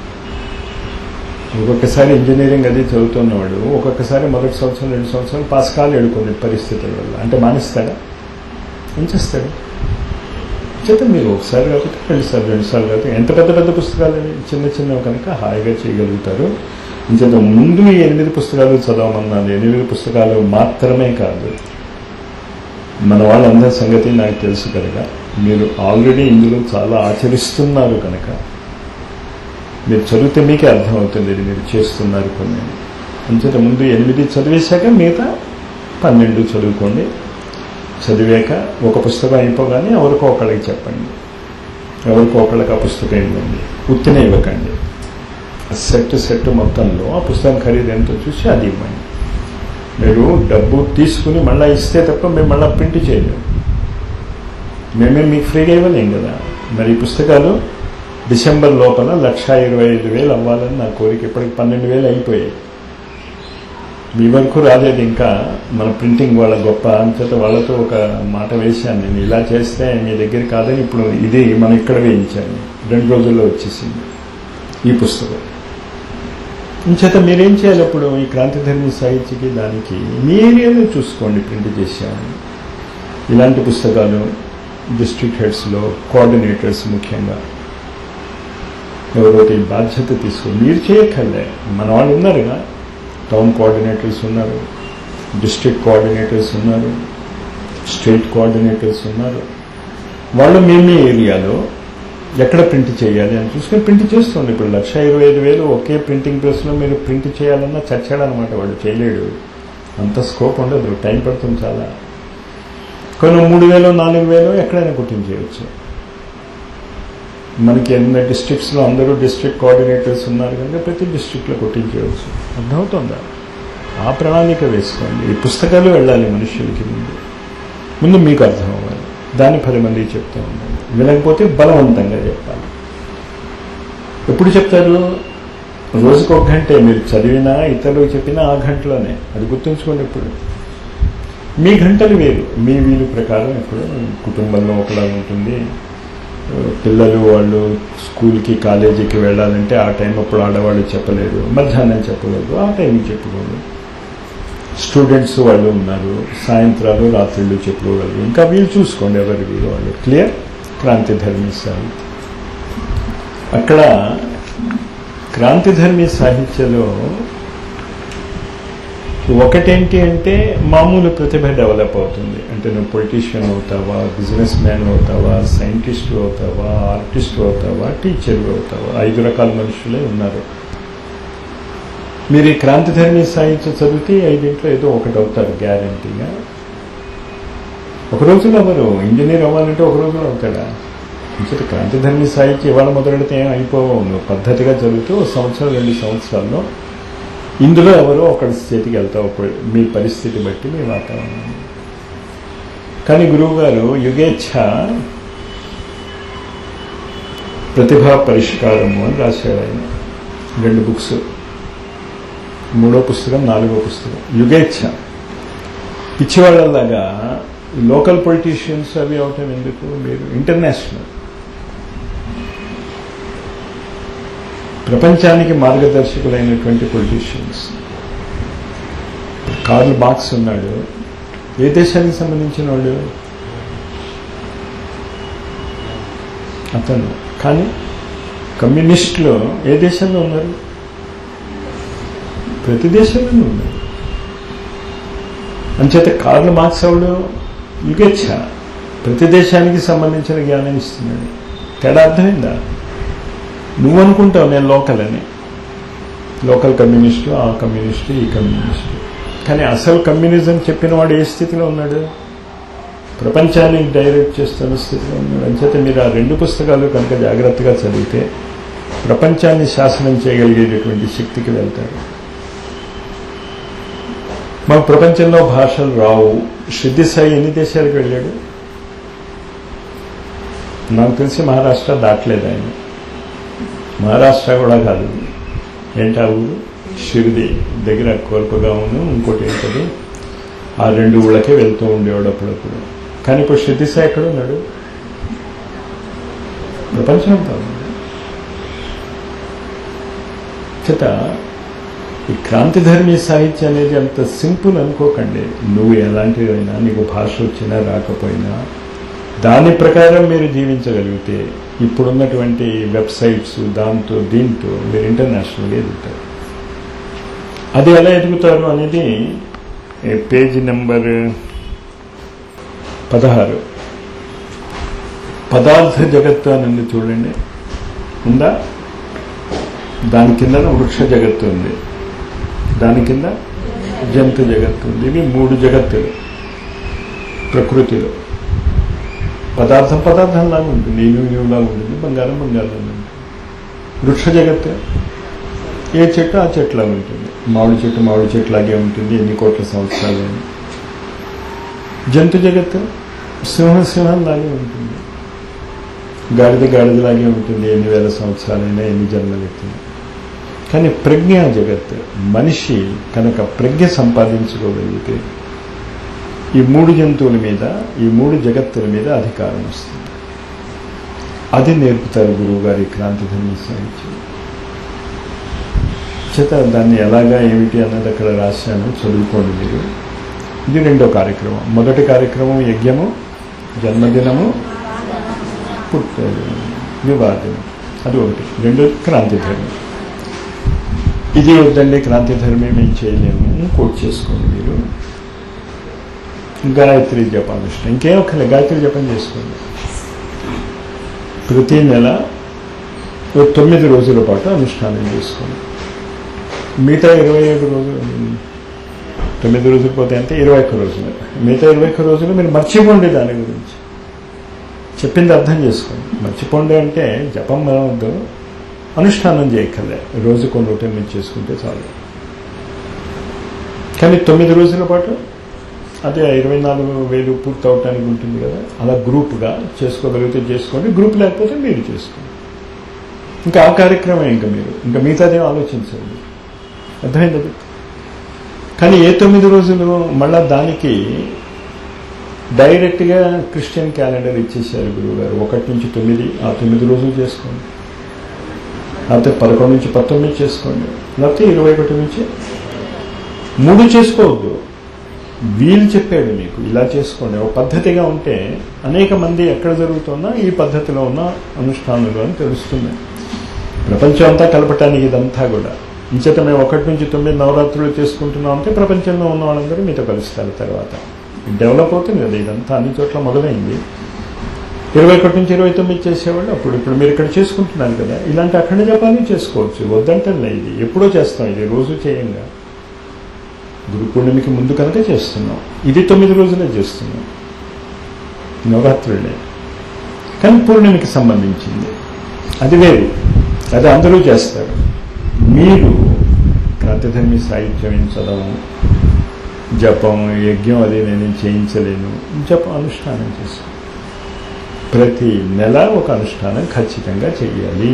ఒక్కొక్కసారి ఇంజనీరింగ్ అది చదువుతున్నవాడు ఒక్కొక్కసారి మొదటి సంవత్సరం రెండు సంవత్సరాలు పాస్ కాలేడు కొన్ని పరిస్థితుల వల్ల అంటే మానేస్తాడా ఏం చేస్తాడు చేత మీరు ఒకసారి కాకపోతే రెండు సార్లు రెండు సార్లు కాకపోతే ఎంత పెద్ద పెద్ద పుస్తకాలు అవి చిన్న చిన్నవి కనుక హాయిగా చేయగలుగుతారు ఇంచేత ముందు ఈ ఎనిమిది పుస్తకాలు చదవమన్నాను ఎనిమిది పుస్తకాలు మాత్రమే కాదు మన వాళ్ళందరి సంగతి నాకు తెలుసు కనుక మీరు ఆల్రెడీ ఇందులో చాలా ఆచరిస్తున్నారు కనుక మీరు చదివితే మీకే అర్థమవుతుంది ఇది మీరు చేస్తున్నారు కొన్ని అంచేత ముందు ఎనిమిది చదివేశాక మిగతా పన్నెండు చదువుకోండి చదివాక ఒక పుస్తకం అయిపోగానే ఎవరికో ఒకళ్ళకి చెప్పండి ఎవరికో ఒకళ్ళకి ఆ పుస్తకం ఇవ్వండి ఉత్తిన ఇవ్వకండి సెట్ సెట్ మొత్తంలో ఆ పుస్తకం ఖరీదు ఎంతో చూసి అది ఇవ్వండి మీరు డబ్బు తీసుకుని మళ్ళీ ఇస్తే తప్ప మేము మళ్ళీ ప్రింట్ చేయలేము మేమే మీకు ఫ్రీగా ఇవ్వలేం కదా మరి ఈ పుస్తకాలు డిసెంబర్ లోపల లక్ష ఇరవై ఐదు వేలు అవ్వాలని నా కోరిక ఇప్పటికి పన్నెండు వేలు అయిపోయాయి మీ వరకు రాలేదు ఇంకా మన ప్రింటింగ్ వాళ్ళ గొప్ప అంతట వాళ్ళతో ఒక మాట వేశాను నేను ఇలా చేస్తే మీ దగ్గర కాదని ఇప్పుడు ఇది మనం ఇక్కడ వేయించాను రెండు రోజుల్లో వచ్చేసింది ఈ పుస్తకం ఇంచేత మీరేం చేయాలి అప్పుడు ఈ క్రాంతిధర్మి సాహిత్యకి దానికి మీ ఏరియాలో చూసుకోండి ప్రింట్ చేసామని ఇలాంటి పుస్తకాలు డిస్ట్రిక్ట్ హెడ్స్లో కోఆర్డినేటర్స్ ముఖ్యంగా ఎవరోటి బాధ్యత తీసుకుని మీరు చేయక్కర్లే మన వాళ్ళు ఉన్నారుగా టౌన్ కోఆర్డినేటర్స్ ఉన్నారు డిస్ట్రిక్ట్ కోఆర్డినేటర్స్ ఉన్నారు స్టేట్ కోఆర్డినేటర్స్ ఉన్నారు వాళ్ళు మీ మీ ఏరియాలో ఎక్కడ ప్రింట్ చేయాలి అని చూసుకొని ప్రింట్ చేస్తుంది ఇప్పుడు లక్ష ఇరవై ఐదు వేలు ఒకే ప్రింటింగ్ ప్రెస్లో మీరు ప్రింట్ చేయాలన్నా చచ్చాడనమాట వాడు చేయలేడు అంత స్కోప్ ఉండదు టైం పడుతుంది చాలా కొన్ని మూడు వేలు నాలుగు వేలు ఎక్కడైనా కుట్టించేయచ్చు మనకి ఎన్ని డిస్ట్రిక్ట్స్లో అందరూ డిస్ట్రిక్ట్ కోఆర్డినేటర్స్ ఉన్నారు కనుక ప్రతి డిస్ట్రిక్ట్లో కొట్టించేయవచ్చు అర్థమవుతుందా ఆ ప్రణాళిక వేసుకోండి ఈ పుస్తకాలు వెళ్ళాలి మనుషులకి ముందు ముందు మీకు అర్థం అవ్వాలి దాన్ని పది మందికి చెప్తూ ఉండాలి వినకపోతే బలవంతంగా చెప్పాలి ఎప్పుడు చెప్తారు రోజుకు ఒక గంటే మీరు చదివినా ఇతరులకు చెప్పినా ఆ గంటలోనే అది గుర్తుంచుకోండి ఇప్పుడు మీ గంటలు వేరు మీ వీలు ప్రకారం ఇప్పుడు కుటుంబంలో ఒకలా ఉంటుంది పిల్లలు వాళ్ళు స్కూల్కి కాలేజీకి వెళ్ళాలంటే ఆ టైం అప్పుడు ఆడవాళ్ళు చెప్పలేరు మధ్యాహ్నం చెప్పలేదు ఆ టైంకి చెప్పుకోరు స్టూడెంట్స్ వాళ్ళు ఉన్నారు సాయంత్రాలు రాత్రిళ్ళు చెప్పుకోగలరు ఇంకా వీళ్ళు చూసుకోండి ఎవరి వీలు వాళ్ళు క్లియర్ క్రాంతిధర్మి సాహిత్యం అక్కడ క్రాంతిధర్మి సాహిత్యంలో ఒకటేంటి అంటే మామూలు ప్రతిభ డెవలప్ అవుతుంది అంటే నువ్వు పొలిటీషియన్ అవుతావా బిజినెస్ మ్యాన్ అవుతావా సైంటిస్ట్ అవుతావా ఆర్టిస్ట్ అవుతావా టీచర్ అవుతావా ఐదు రకాల మనుషులే ఉన్నారు మీరు ఈ క్రాంతిధర్మి సాహిత్యం చదివితే ఐదింట్లో ఏదో ఒకటి అవుతారు గ్యారంటీగా ఒక రోజులో ఎవరు ఇంజనీర్ అవ్వాలంటే ఒక రోజులో అవుతాడా ఇంకటి క్రాంతిధర్మి సాహిత్యం ఇవాళ మొదలెడితే ఏం అయిపోవు నువ్వు పద్ధతిగా చదివితే ఒక సంవత్సరం రెండు సంవత్సరాల్లో ఇందులో ఎవరో ఒకటి స్థితికి వెళ్తావు మీ పరిస్థితి బట్టి మీ వాతావరణం కానీ గురువు గారు యుగేచ్ఛ ప్రతిభా పరిష్కారము అని రాశాడు ఆయన రెండు బుక్స్ మూడో పుస్తకం నాలుగో పుస్తకం యుగేచ్ఛ పిచ్చివాళ్ళలాగా లోకల్ పొలిటీషియన్స్ అవి అవటం ఎందుకు మీరు ఇంటర్నేషనల్ ప్రపంచానికి మార్గదర్శకులైనటువంటి పొలిటీషియన్స్ కార్ల్ బాక్స్ ఉన్నాడు ఏ దేశానికి సంబంధించిన వాడు అతను కానీ కమ్యూనిస్టులు ఏ దేశంలో ఉన్నారు ప్రతి దేశంలోనూ ఉన్నారు అంచేత కార్ల్ మార్క్స్ ఎవడు యుగేచ్ఛ ప్రతి దేశానికి సంబంధించిన జ్ఞానం ఇస్తున్నాడు తేడా అర్థమైందా నువ్వు అనుకుంటావు నేను లోకల్ అని లోకల్ కమ్యూనిస్టు ఆ కమ్యూనిస్టు ఈ కమ్యూనిస్టు కానీ అసలు కమ్యూనిజం చెప్పిన వాడు ఏ స్థితిలో ఉన్నాడు ప్రపంచాన్ని డైరెక్ట్ చేస్తున్న స్థితిలో ఉన్నాడు అంచేత మీరు ఆ రెండు పుస్తకాలు కనుక జాగ్రత్తగా చదివితే ప్రపంచాన్ని శాసనం చేయగలిగేటటువంటి శక్తికి వెళ్తారు మాకు ప్రపంచంలో భాషలు రావు సిద్ధి సాయి ఎన్ని దేశాలకు వెళ్ళాడు నాకు తెలిసి మహారాష్ట్ర దాటలేదు ఆయన మహారాష్ట్ర కూడా కాదు ఏంటా ఊరు షిరిడి దగ్గర కోల్పగామును ఇంకోటి ఏంటది ఆ రెండు ఊళ్ళకే వెళ్తూ ఉండేవాడు అప్పుడప్పుడు కానీ ఇప్పుడు సిద్ధి సాయి ఎక్కడ ఉన్నాడు ప్రపంచం కాదు చేత ఈ క్రాంతిధర్మీ సాహిత్యం అనేది అంత సింపుల్ అనుకోకండి నువ్వు ఎలాంటిదైనా నీకు భాష వచ్చినా రాకపోయినా దాని ప్రకారం మీరు జీవించగలిగితే ఇప్పుడున్నటువంటి వెబ్సైట్స్ దాంతో దీంతో మీరు ఇంటర్నేషనల్గా ఎదుగుతారు అది ఎలా ఎదుగుతారు అనేది పేజీ నెంబర్ పదహారు పదార్థ జగత్తు అని ఉంది చూడండి ఉందా దాని కింద వృక్ష జగత్తు ఉంది దాని కింద జంతు జగత్తు ఉంది ఇవి మూడు జగత్తులు ప్రకృతిలో పదార్థం పదార్థంలాగా ఉంటుంది ఇనువు ఇనువులాగా ఉంటుంది బంగారం బంగారం ఉంటుంది వృక్ష జగత్తు ఏ చెట్టు ఆ చెట్టులాగా ఉంటుంది మామిడి చెట్టు మామిడి చెట్టులాగే ఉంటుంది ఎన్ని కోట్ల సంవత్సరాలు జంతు జగత్తు సింహ సింహంలాగే ఉంటుంది గాడిద గాడిదలాగే ఉంటుంది ఎన్ని వేల సంవత్సరాలైనా ఎన్ని జన్మలు ఎత్తినా కానీ ప్రజ్ఞా జగత్ మనిషి కనుక ప్రజ్ఞ సంపాదించుకోగలిగితే ఈ మూడు జంతువుల మీద ఈ మూడు జగత్తుల మీద అధికారం వస్తుంది అది నేర్పుతారు గురువు గారి క్రాంతిధర్మ సాహిత్యం చేత దాన్ని ఎలాగా ఏమిటి అన్నది అక్కడ రాశాను చదువుకోండి మీరు ఇది రెండో కార్యక్రమం మొదటి కార్యక్రమం యజ్ఞము జన్మదినము పుట్ట వివాదం అది ఒకటి రెండు క్రాంతిధర్మం ఇది వద్దండి క్రాంతిధర్మం మేము చేయలేము కోట్ చేసుకోండి మీరు గాయత్రి జపానుష్ఠం ఇంకేం ఒక్కలే గాయత్రి జపం చేసుకోండి ప్రతి నెల ఓ తొమ్మిది రోజుల పాటు అనుష్ఠానం చేసుకోండి మిగతా ఇరవై ఏడు రోజులు తొమ్మిది రోజులు పోతే అంటే ఇరవై ఒక్క రోజులు మిగతా ఇరవై ఒక్క రోజులు మీరు మర్చిపోండి దాని గురించి చెప్పింది అర్థం చేసుకోండి మర్చిపోండి అంటే జపం వద్దు అనుష్ఠానం చేయక్కర్లే రోజు కొన్ని రొటీన్ చేసుకుంటే చాలు కానీ తొమ్మిది రోజుల పాటు అదే ఇరవై నాలుగు వేలు పూర్తి అవటానికి ఉంటుంది కదా అలా గ్రూప్గా చేసుకోగలిగితే చేసుకోండి గ్రూప్ లేకపోతే మీరు చేసుకోండి ఇంకా ఆ కార్యక్రమం ఇంకా మీరు ఇంకా మిగతాదేం ఆలోచించండి అర్థమైంది అది కానీ ఏ తొమ్మిది రోజులు మళ్ళా దానికి డైరెక్ట్గా క్రిస్టియన్ క్యాలెండర్ ఇచ్చేసారు గురువు గారు ఒకటి నుంచి తొమ్మిది ఆ తొమ్మిది రోజులు చేసుకోండి లేకపోతే పదకొండు నుంచి పంతొమ్మిది చేసుకోండి లేకపోతే ఇరవై ఒకటి నుంచి మూడు చేసుకోవద్దు వీలు చెప్పాడు మీకు ఇలా చేసుకోండి ఒక పద్ధతిగా ఉంటే అనేక మంది ఎక్కడ జరుగుతున్నా ఈ పద్ధతిలో ఉన్న అనుష్ఠానాలు అని తెలుస్తుంది ప్రపంచం అంతా కలపటానికి ఇదంతా కూడా ఇంచేత మేము ఒకటి నుంచి తొమ్మిది నవరాత్రులు చేసుకుంటున్నాం అంటే ప్రపంచంలో ఉన్న వాళ్ళందరూ మీతో కలుస్తారు తర్వాత డెవలప్ అవుతుంది కదా ఇదంతా అన్ని చోట్ల మొదలైంది ఇరవై ఒకటి నుంచి ఇరవై తొమ్మిది చేసేవాళ్ళు అప్పుడు ఇప్పుడు మీరు ఇక్కడ చేసుకుంటున్నారు కదా ఇలాంటి అఖండ జపాన్ని చేసుకోవచ్చు వద్దంటే ఇది ఎప్పుడో చేస్తాం ఇది రోజు చేయంగా గురు పూర్ణిమకి ముందు కనుక చేస్తున్నాం ఇది తొమ్మిది రోజులే చేస్తున్నాం నవరాత్రులే కానీ పూర్ణిమకి సంబంధించింది అది వేరు అది అందరూ చేస్తారు మీరు క్రాంతిధర్మి సాహిత్యం ఏం చదవము జపం యజ్ఞం అది నేను చేయించలేను జపం అనుష్ఠానం చేస్తాను ప్రతి నెల ఒక అనుష్ఠానం ఖచ్చితంగా చెయ్యాలి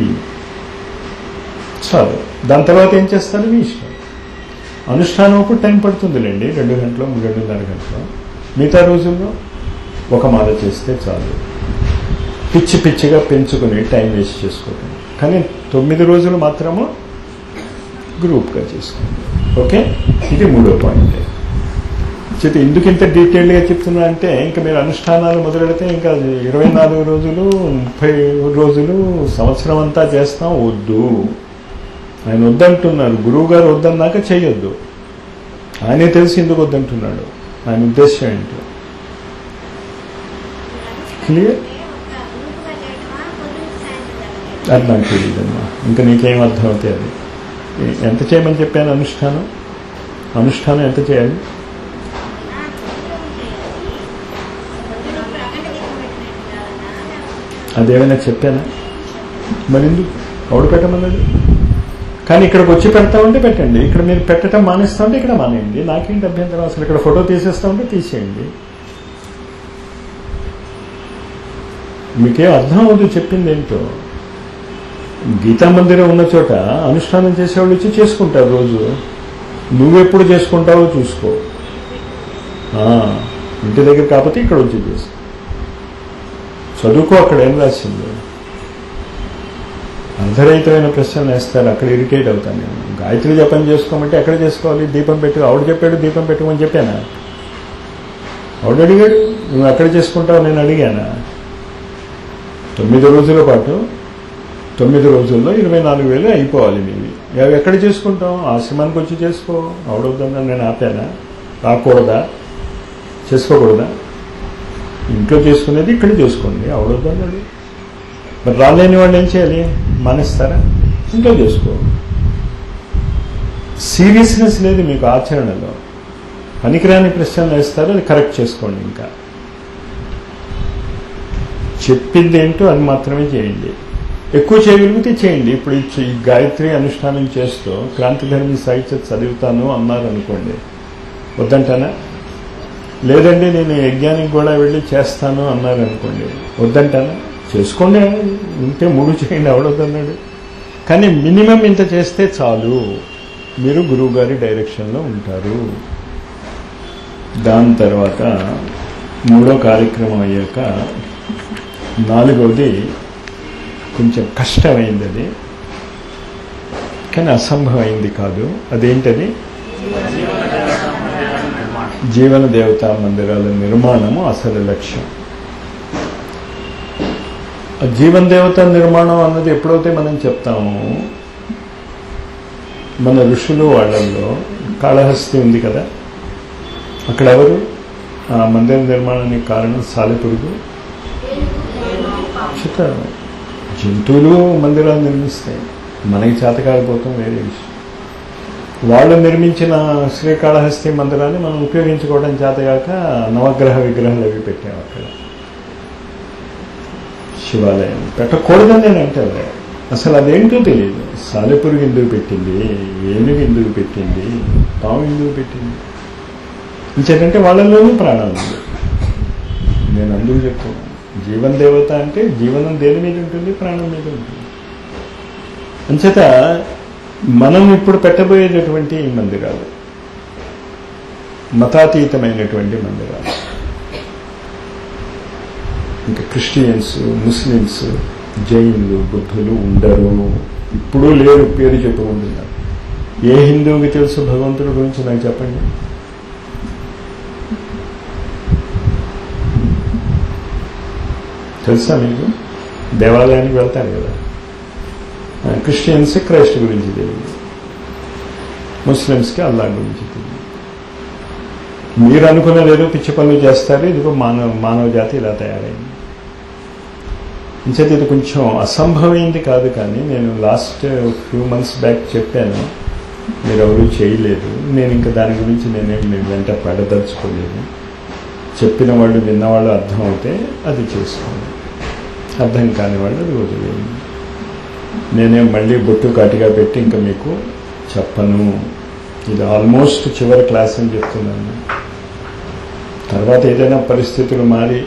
చాలు దాని తర్వాత ఏం చేస్తాను మీ ఇష్టం అనుష్ఠానం అప్పుడు టైం పడుతుందిలేండి రెండు గంటలు రెండున్నర గంటలు మిగతా రోజుల్లో ఒక మాల చేస్తే చాలు పిచ్చి పిచ్చిగా పెంచుకుని టైం వేస్ట్ చేసుకోకండి కానీ తొమ్మిది రోజులు మాత్రము గ్రూప్గా చేసుకోండి ఓకే ఇది మూడో పాయింట్ చేతి ఎందుకు ఇంత డీటెయిల్డ్గా చెప్తున్నా అంటే ఇంకా మీరు అనుష్ఠానాలు మొదలెడితే ఇంకా ఇరవై నాలుగు రోజులు ముప్పై రోజులు సంవత్సరం అంతా చేస్తాం వద్దు ఆయన వద్దంటున్నారు గురువు గారు వద్దన్నాక చేయొద్దు ఆయనే తెలిసి ఎందుకు వద్దంటున్నాడు ఆయన ఉద్దేశం ఏంటో క్లియర్ అది నాకు తెలియదమ్మా ఇంకా నీకేం అర్థం అవుతాయి అది ఎ- ఎంత చేయమని చెప్పాను అనుష్ఠానం అనుష్ఠానం ఎంత చేయాలి అదేమైనా చెప్పానా మరి ఎందుకు ఎవడు పెట్టమన్నది కానీ ఇక్కడికి వచ్చి పెడతామంటే పెట్టండి ఇక్కడ మీరు పెట్టడం మానేస్తామంటే ఇక్కడ మానేయండి నాకేంటి అభ్యంతరం అసలు ఇక్కడ ఫోటో తీసేస్తామంటే తీసేయండి మీకేం అర్థం అవ్వదు చెప్పింది ఏంటో గీతా మందిరం ఉన్న చోట అనుష్ఠానం చేసేవాళ్ళు వచ్చి చేసుకుంటారు రోజు నువ్వెప్పుడు చేసుకుంటావో చూసుకో ఆ, ఇంటి దగ్గర కాకపోతే ఇక్కడ వచ్చి చేసుకో చదువుకో అక్కడ ఏం రాసింది అర్ధరహితమైన ప్రశ్నలు వేస్తారు అక్కడ ఇరిటేట్ అవుతాను నేను గాయత్రి జపం చేసుకోమంటే ఎక్కడ చేసుకోవాలి దీపం పెట్టు ఆవిడ చెప్పాడు దీపం పెట్టుకోమని చెప్పానా ఆవిడ అడిగాడు నువ్వు ఎక్కడ చేసుకుంటావు నేను అడిగానా తొమ్మిది రోజుల పాటు తొమ్మిది రోజుల్లో ఇరవై నాలుగు వేలు అయిపోవాలి మీవి అవి ఎక్కడ చేసుకుంటాం ఆశ్రమానికి వచ్చి చేసుకో ఆవిడవుతుందని నేను ఆపానా రాకూడదా చేసుకోకూడదా ఇంట్లో చేసుకునేది ఇక్కడ చేసుకోండి ఆవిడవుతుందండి మరి రాలేని వాళ్ళు ఏం చేయాలి మానేస్తారా ఇంట్లో చేసుకో సీరియస్నెస్ లేదు మీకు ఆచరణలో పనికిరాని ప్రశ్నలు వేస్తారు అది కరెక్ట్ చేసుకోండి ఇంకా చెప్పింది ఏంటో అది మాత్రమే చేయండి ఎక్కువ చేయగలిగితే చేయండి ఇప్పుడు ఈ ఈ గాయత్రి అనుష్ఠానం చేస్తూ క్రాంతిధర్మి సాహిత్య చదువుతాను అన్నారు అనుకోండి వద్దంటానా లేదండి నేను యజ్ఞానికి కూడా వెళ్ళి చేస్తాను అన్నారు అనుకోండి వద్దంటానా చేసుకోండి ఉంటే మూడు చేయండి అవడొద్దన్నాడు కానీ మినిమం ఇంత చేస్తే చాలు మీరు గురువు గారి డైరెక్షన్లో ఉంటారు దాని తర్వాత మూడో కార్యక్రమం అయ్యాక నాలుగవది కొంచెం కష్టమైంది అది కానీ అసంభవమైంది కాదు అదేంటది జీవన దేవతా మందిరాల నిర్మాణము అసలు లక్ష్యం ఆ జీవన దేవత నిర్మాణం అన్నది ఎప్పుడైతే మనం చెప్తాము మన ఋషులు వాళ్ళల్లో కాళహస్తి ఉంది కదా అక్కడ ఎవరు ఆ మందిర నిర్మాణానికి కారణం సాలెపురుగు చెప్తారు జంతువులు మందిరాలు నిర్మిస్తాయి మనకి చేతకాకపోతాం వేరే విషయం వాళ్ళు నిర్మించిన శ్రీకాళహస్తి మందిరాన్ని మనం ఉపయోగించుకోవడం చేతగాక నవగ్రహ విగ్రహాలు అవి పెట్టాం అక్కడ శివాలయం పెట్టకూడదని నేను అంటే అసలు అదేంటో తెలియదు సాలెపురుగు ఎందుకు పెట్టింది ఏనుగు ఎందుకు పెట్టింది పాము ఎందుకు పెట్టింది ఇంకేంటంటే వాళ్ళలోనూ ప్రాణం ఉంది నేను అందుకు చెప్తున్నాను జీవన దేవత అంటే జీవనం దేని మీద ఉంటుంది ప్రాణం మీద ఉంటుంది అంచేత మనం ఇప్పుడు పెట్టబోయేటటువంటి ఈ మందిరాలు మతాతీతమైనటువంటి మందిరాలు ఇంకా క్రిస్టియన్స్ ముస్లిమ్స్ జైన్లు బుద్ధులు ఉండరు ఇప్పుడు లేరు పేరు చెప్పుకుంటున్నారు ఏ హిందువుకి తెలుసు భగవంతుడి గురించి నాకు చెప్పండి తెలుసా మీకు దేవాలయానికి వెళ్తారు కదా ఆ, క్రిస్టియన్స్ క్రైస్ట్ గురించి తెలియదు ముస్లిమ్స్కి అల్లా గురించి తెలియదు మీరు అనుకున్నది ఏదో పిచ్చి పనులు చేస్తారు ఇదిగో మానవ మానవ జాతి ఇలా తయారైంది ఇంచేత ఇది కొంచెం అసంభవమైంది కాదు కానీ నేను లాస్ట్ ఫ్యూ మంత్స్ బ్యాక్ చెప్పాను మీరు ఎవరు చేయలేదు నేను ఇంకా దాని గురించి నేనేం మీ వెంట పడదలుచుకోలేదు చెప్పిన వాళ్ళు విన్నవాళ్ళు అర్థం అవుతే అది చేసుకోండి అర్థం కాని వాళ్ళు అది వదిలేయండి నేనేం మళ్ళీ బొట్టు కాటిగా పెట్టి ఇంకా మీకు చెప్పను ఇది ఆల్మోస్ట్ చివరి క్లాస్ అని చెప్తున్నాను తర్వాత ఏదైనా పరిస్థితులు మారి